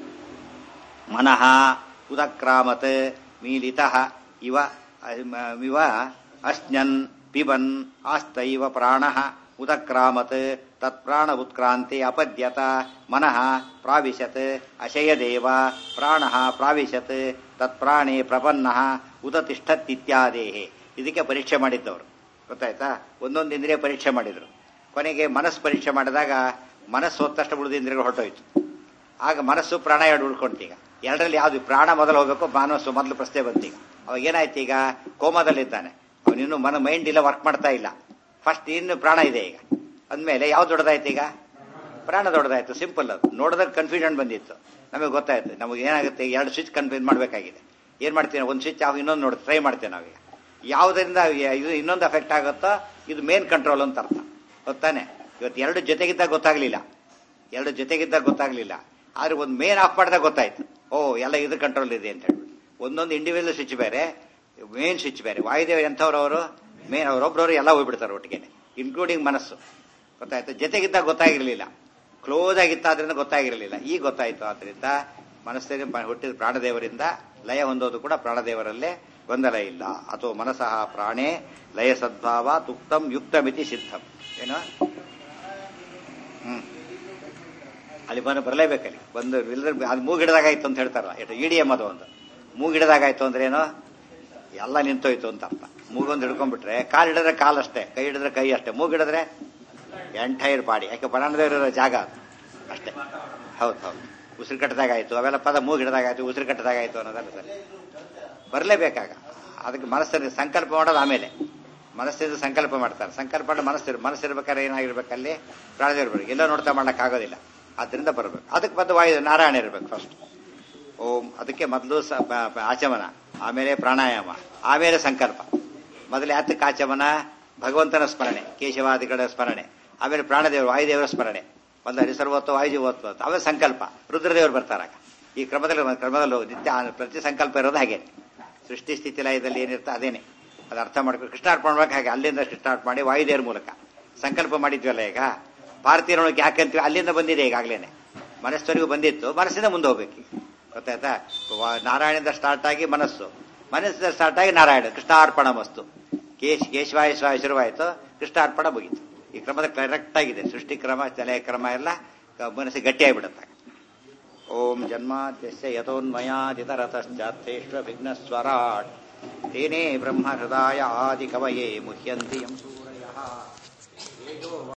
ಮನಃ ಉದಕ್ರಾಮತ್ ಮೀಲಿತ ಇವ ಇವ ಅಸ್ನನ್ ಪಿಬನ್ ಆಸ್ತೈವ ಪ್ರಾಣ ಉದಕ್ರಾಮತ್ ತತ್ಪ್ರಾಣ ಉತ್ಕ್ರಾಂತಿ ಅಪದ್ಯತ ಮನಃ ಪ್ರಾವಿಶತ್ ಅಶಯದೇವ ಪ್ರಾಣ ಪ್ರಾವಿಶತ್ ತತ್ಪ್ರಾಣೇ ಪ್ರಪನ್ನ ಉದತಿಷ್ಠತ್ತಿತ್ಯಾದೇಹೆ ಇದಕ್ಕೆ ಪರೀಕ್ಷೆ ಮಾಡಿದ್ದವರು ಗೊತ್ತಾಯ್ತಾ ಒಂದೊಂದು ಇಂದ್ರಿಯ ಪರೀಕ್ಷೆ ಮಾಡಿದ್ರು ಕೊನೆಗೆ ಮನಸ್ಸು ಪರೀಕ್ಷೆ ಮಾಡಿದಾಗ ಮನಸ್ಸು ಹೋದ ತಕ್ಷಣ ಉಳಿದ ಇಂದ್ರಿಯಗಳು ಹೊರಟೋಯ್ತು ಆಗ ಮನಸ್ಸು ಪ್ರಾಣ ಎರಡು ಉಳ್ಕೊಂತೀಗ ಎರಡರಲ್ಲಿ ಯಾವ್ದು ಪ್ರಾಣ ಮೊದಲು ಹೋಗಬೇಕು ಮನಸ್ಸು ಮೊದಲು ಪ್ರಶ್ನೆ ಬಂತೀಗ ಅವಾಗ ಏನಾಯ್ತು ಈಗ ಕೋಮದಲ್ಲಿದ್ದಾನೆ ಅವನಿನ್ನು ಮನ ಮೈಂಡ್ ಇಲ್ಲ ವರ್ಕ್ ಮಾಡ್ತಾ ಇಲ್ಲ ಫಸ್ಟ್ ಇನ್ನು ಪ್ರಾಣ ಇದೆ ಈಗ ಅಂದಮೇಲೆ ಯಾವ್ದು ದೊಡ್ಡದಾಯ್ತು ಈಗ ಪ್ರಾಣ ದೊಡ್ಡದಾಯ್ತು ಸಿಂಪಲ್ ಅದು ನೋಡಿದಾಗ ಕನ್ಫ್ಯೂಷನ್ ಬಂದಿತ್ತು ನಮಗೆ ಗೊತ್ತಾಯ್ತು ನಮಗೆ ಏನಾಗುತ್ತೆ ಎರಡು ಸ್ವಿಚ್ ಕನ್ಫ್ಯೂಸ್ ಮಾಡಬೇಕಾಗಿದೆ ಏನ್ ಮಾಡ್ತೀವಿ ಒಂದು ಸ್ವಿಚ್ ಯಾವ ಇನ್ನೊಂದು ನೋಡಿ ಟ್ರೈ ಮಾಡ್ತೇವೆ ನಾವೀಗ ಯಾವುದರಿಂದ ಇದು ಇನ್ನೊಂದು ಅಫೆಕ್ಟ್ ಆಗುತ್ತೋ ಇದು ಮೇನ್ ಕಂಟ್ರೋಲ್ ಅಂತ ಅರ್ಥ ಗೊತ್ತಾನೆ ಇವತ್ತು ಎರಡು ಜೊತೆಗಿದ್ದಾಗ ಗೊತ್ತಾಗ್ಲಿಲ್ಲ ಎರಡು ಜೊತೆಗಿದ್ದಾಗ ಗೊತ್ತಾಗ್ಲಿಲ್ಲ ಆದ್ರೆ ಒಂದು ಮೇನ್ ಆಫ್ ಮಾಡಿದಾಗ ಗೊತ್ತಾಯ್ತು ಓ ಎಲ್ಲ ಇದು ಕಂಟ್ರೋಲ್ ಇದೆ ಅಂತ ಹೇಳ್ಬಿಟ್ಟು ಒಂದೊಂದು ಇಂಡಿವಿಜುವಲ್ ಸ್ವಿಚ್ ಬೇರೆ ಮೇನ್ ಸ್ವಿಚ್ ಬೇರೆ ವಾಯುದೇವ ಎಂಥವ್ರವರು ಮೇನ್ ಅವರೊಬ್ರವರು ಎಲ್ಲ ಹೋಗ್ಬಿಡ್ತಾರೆ ಒಟ್ಟಿಗೆ ಇನ್ಕ್ಲೂಡಿಂಗ್ ಮನಸ್ಸು ಗೊತ್ತಾಯ್ತು ಜೊತೆಗಿದ್ದಾಗ ಗೊತ್ತಾಗಿರ್ಲಿಲ್ಲ ಕ್ಲೋಸ್ ಆಗಿತ್ತಾದ್ರಿಂದ ಗೊತ್ತಾಗಿರಲಿಲ್ಲ ಈಗ ಗೊತ್ತಾಯ್ತು ಆದ್ರಿಂದ ಮನಸ್ಸಿಗೆ ಹುಟ್ಟಿದ ಪ್ರಾಣದೇವರಿಂದ ಲಯ ಹೊಂದೋದು ಕೂಡ ಪ್ರಾಣದೇವರಲ್ಲೇ ಗೊಂದಲ ಇಲ್ಲ ಅಥವಾ ಮನಸಃ ಪ್ರಾಣೇ ಲಯ ಸದ್ಭಾವ ತುಕ್ತಂ ಯುಕ್ತಮಿತಿ ಸಿದ್ಧಂ ಏನು ಹ್ಮ್ ಅಲ್ಲಿ ಬಂದು ಬರಲೇಬೇಕಲ್ಲಿ ಬಂದು ಇಲ್ಲದ್ರೆ ಅದು ಮೂಗಿಡದಾಗಾಯ್ತು ಅಂತ ಹೇಳ್ತಾರಲ್ಲ ಎಷ್ಟು ಇ ಡಿ ಎಮ್ ಅದು ಒಂದು ಮೂಗಿಡದಾಗಾಯ್ತು ಅಂದ್ರೆ ಏನು ಎಲ್ಲ ನಿಂತೋಯ್ತು ಅಂತ ಅರ್ಥ ಮೂಗೊಂದು ಹಿಡ್ಕೊಂಡ್ಬಿಟ್ರೆ ಕಾಲು ಹಿಡಿದ್ರೆ ಕಾಲಷ್ಟೇ ಕೈ ಹಿಡಿದ್ರೆ ಕೈ ಅಷ್ಟೇ ಮೂಗಿಡಿದ್ರೆ ಎಂಟೈರ್ ಬಾಡಿ ಯಾಕೆ ಬನಾಣದಲ್ಲಿರೋ ಜಾಗ ಅದು ಅಷ್ಟೇ ಹೌದು ಹೌದು ಉಸಿರು ಕಟ್ಟದಾಗಾಯ್ತು ಅವೆಲ್ಲ ಪದ ಮೂಗಿಡದಾಗಾಯ್ತು ಉಸಿರು ಕಟ್ಟದಾಗಾಯ್ತು ಅನ್ನೋದಲ್ಲ ಸರಿ ಬರಲೇಬೇಕಾಗ ಅದಕ್ಕೆ ಮನಸ್ಸಲ್ಲಿ ಸಂಕಲ್ಪ ಮಾಡೋದು ಆಮೇಲೆ ಮನಸ್ಸಿಂದ ಸಂಕಲ್ಪ ಮಾಡ್ತಾರೆ ಸಂಕಲ್ಪ ಮಾಡಿ ಮನಸ್ಸಿರ್ ಮನಸ್ಸಿರ್ಬೇಕಾದ್ರೆ ಏನಾಗಿರ್ಬೇಕಲ್ಲಿ ಪ್ರಾಣದೇವ್ರು ಇರ್ಬೇಕು ಎಲ್ಲೋ ನೋಡ್ತಾ ಮಾಡೋಕ್ಕಾಗೋದಿಲ್ಲ ಅದರಿಂದ ಬರಬೇಕು ಅದಕ್ಕೆ ಬಂದು ವಾಯು ನಾರಾಯಣ ಇರಬೇಕು ಫಸ್ಟ್ ಓಂ ಅದಕ್ಕೆ ಮೊದಲು ಸ- ಪ- ಪ- ಆಚಮನ ಆಮೇಲೆ ಪ್ರಾಣಾಯಾಮ ಆಮೇಲೆ ಸಂಕಲ್ಪ ಮೊದಲು ಯಾತಕ್ಕೆ ಆಚಮನ ಭಗವಂತನ ಸ್ಮರಣೆ ಕೇಶವಾದಿಗಳ ಸ್ಮರಣೆ ಆಮೇಲೆ ಪ್ರಾಣದೇವರು ವಾಯುದೇವರ ಸ್ಮರಣೆ ಒಂದು ಹರಿಸರ್ವತ್ವ ವಾಯುಜೀವತ್ವ ಆಮೇಲೆ ಸಂಕಲ್ಪ ರುದ್ರದೇವರು ಬರ್ತಾರಾಗ ಈ ಕ್ರಮದಲ್ಲಿ ಒಂದು ಕ್ರಮದಲ್ಲಿ ಹೋಗಿ ನಿತ್ಯ ಆ ಪ್ರತಿ ಸಂಕಲ್ಪ ಇರೋದು ಹಾಗೆ ಸೃಷ್ಟಿ ಸ್ಥಿತಿ ಲಯದಲ್ಲಿ ಏನಿರುತ್ತೆ ಅದೇನೆ ಅದು ಅರ್ಥ ಮಾಡ್ಕೊಂಡು ಕೃಷ್ಣಾರ್ಪಣೆ ಮಾಡ್ಬೇಕು ಹಾಗೆ ಅಲ್ಲಿಂದ ಸ್ಟಾರ್ಟ್ ಮಾಡಿ ವಾಯುದೇವರ ಮೂಲಕ ಸಂಕಲ್ಪ ಮಾಡಿದ್ವಲ್ಲ ಈಗ ಭಾರತೀಯರೊಳಗೆ ಯಾಕಂತೀವಿ ಅಲ್ಲಿಂದ ಬಂದಿದೆ ಈಗಾಗಲೇ ಮನಸ್ಸವರೆಗೂ ಬಂದಿತ್ತು ಮನಸ್ಸಿಂದ ಮುಂದೆ ಹೋಗ್ಬೇಕು ಈಗ. ಗೊತ್ತಾಯ್ತಾ ವ- ನಾರಾಯಣದಿಂದ ಸ್ಟಾರ್ಟ್ ಆಗಿ ಮನಸ್ಸು ಮನಸ್ಸಿಂದ ಸ್ಟಾರ್ಟ್ ಆಗಿ ನಾರಾಯಣ ಕೃಷ್ಣಾರ್ಪಣ ಮಸ್ತು ಕೇಶ್ ಕೇಶವಾಯ ಸ್ವಾಯ ಶುರುವಾಯಿತು ಕೃಷ್ಣಾರ್ಪಣ ಮುಗೀತು ಈ ಕ್ರಮದ ಕರೆಕ್ಟ್ ಆಗಿದೆ ಸೃಷ್ಟಿ ಕ್ರಮ ತಲೆ ಕ್ರಮ ಎಲ್ಲ ಕ- ಮನಸ್ಸಿಗೆ ಗಟ್ಟಿಯಾಗಿಬಿಡುತ್ತೆ ಓಂ ಜನ್ಮಾದ್ಯಸ್ಯ ಯಥೋನ್ಮಯಾದಿತರತಶ್ಚಾರ್ಥೇಶ್ವ ವಿಘ್ನಸ್ವರಾಟ್ ತೇನೇ ಬ್ರಹ್ಮ ಹೃದಯ ಆದಿ ಕವಯೇ ಮುಹ್ಯಂತಿ ಯಂ ಸೂರಯಃ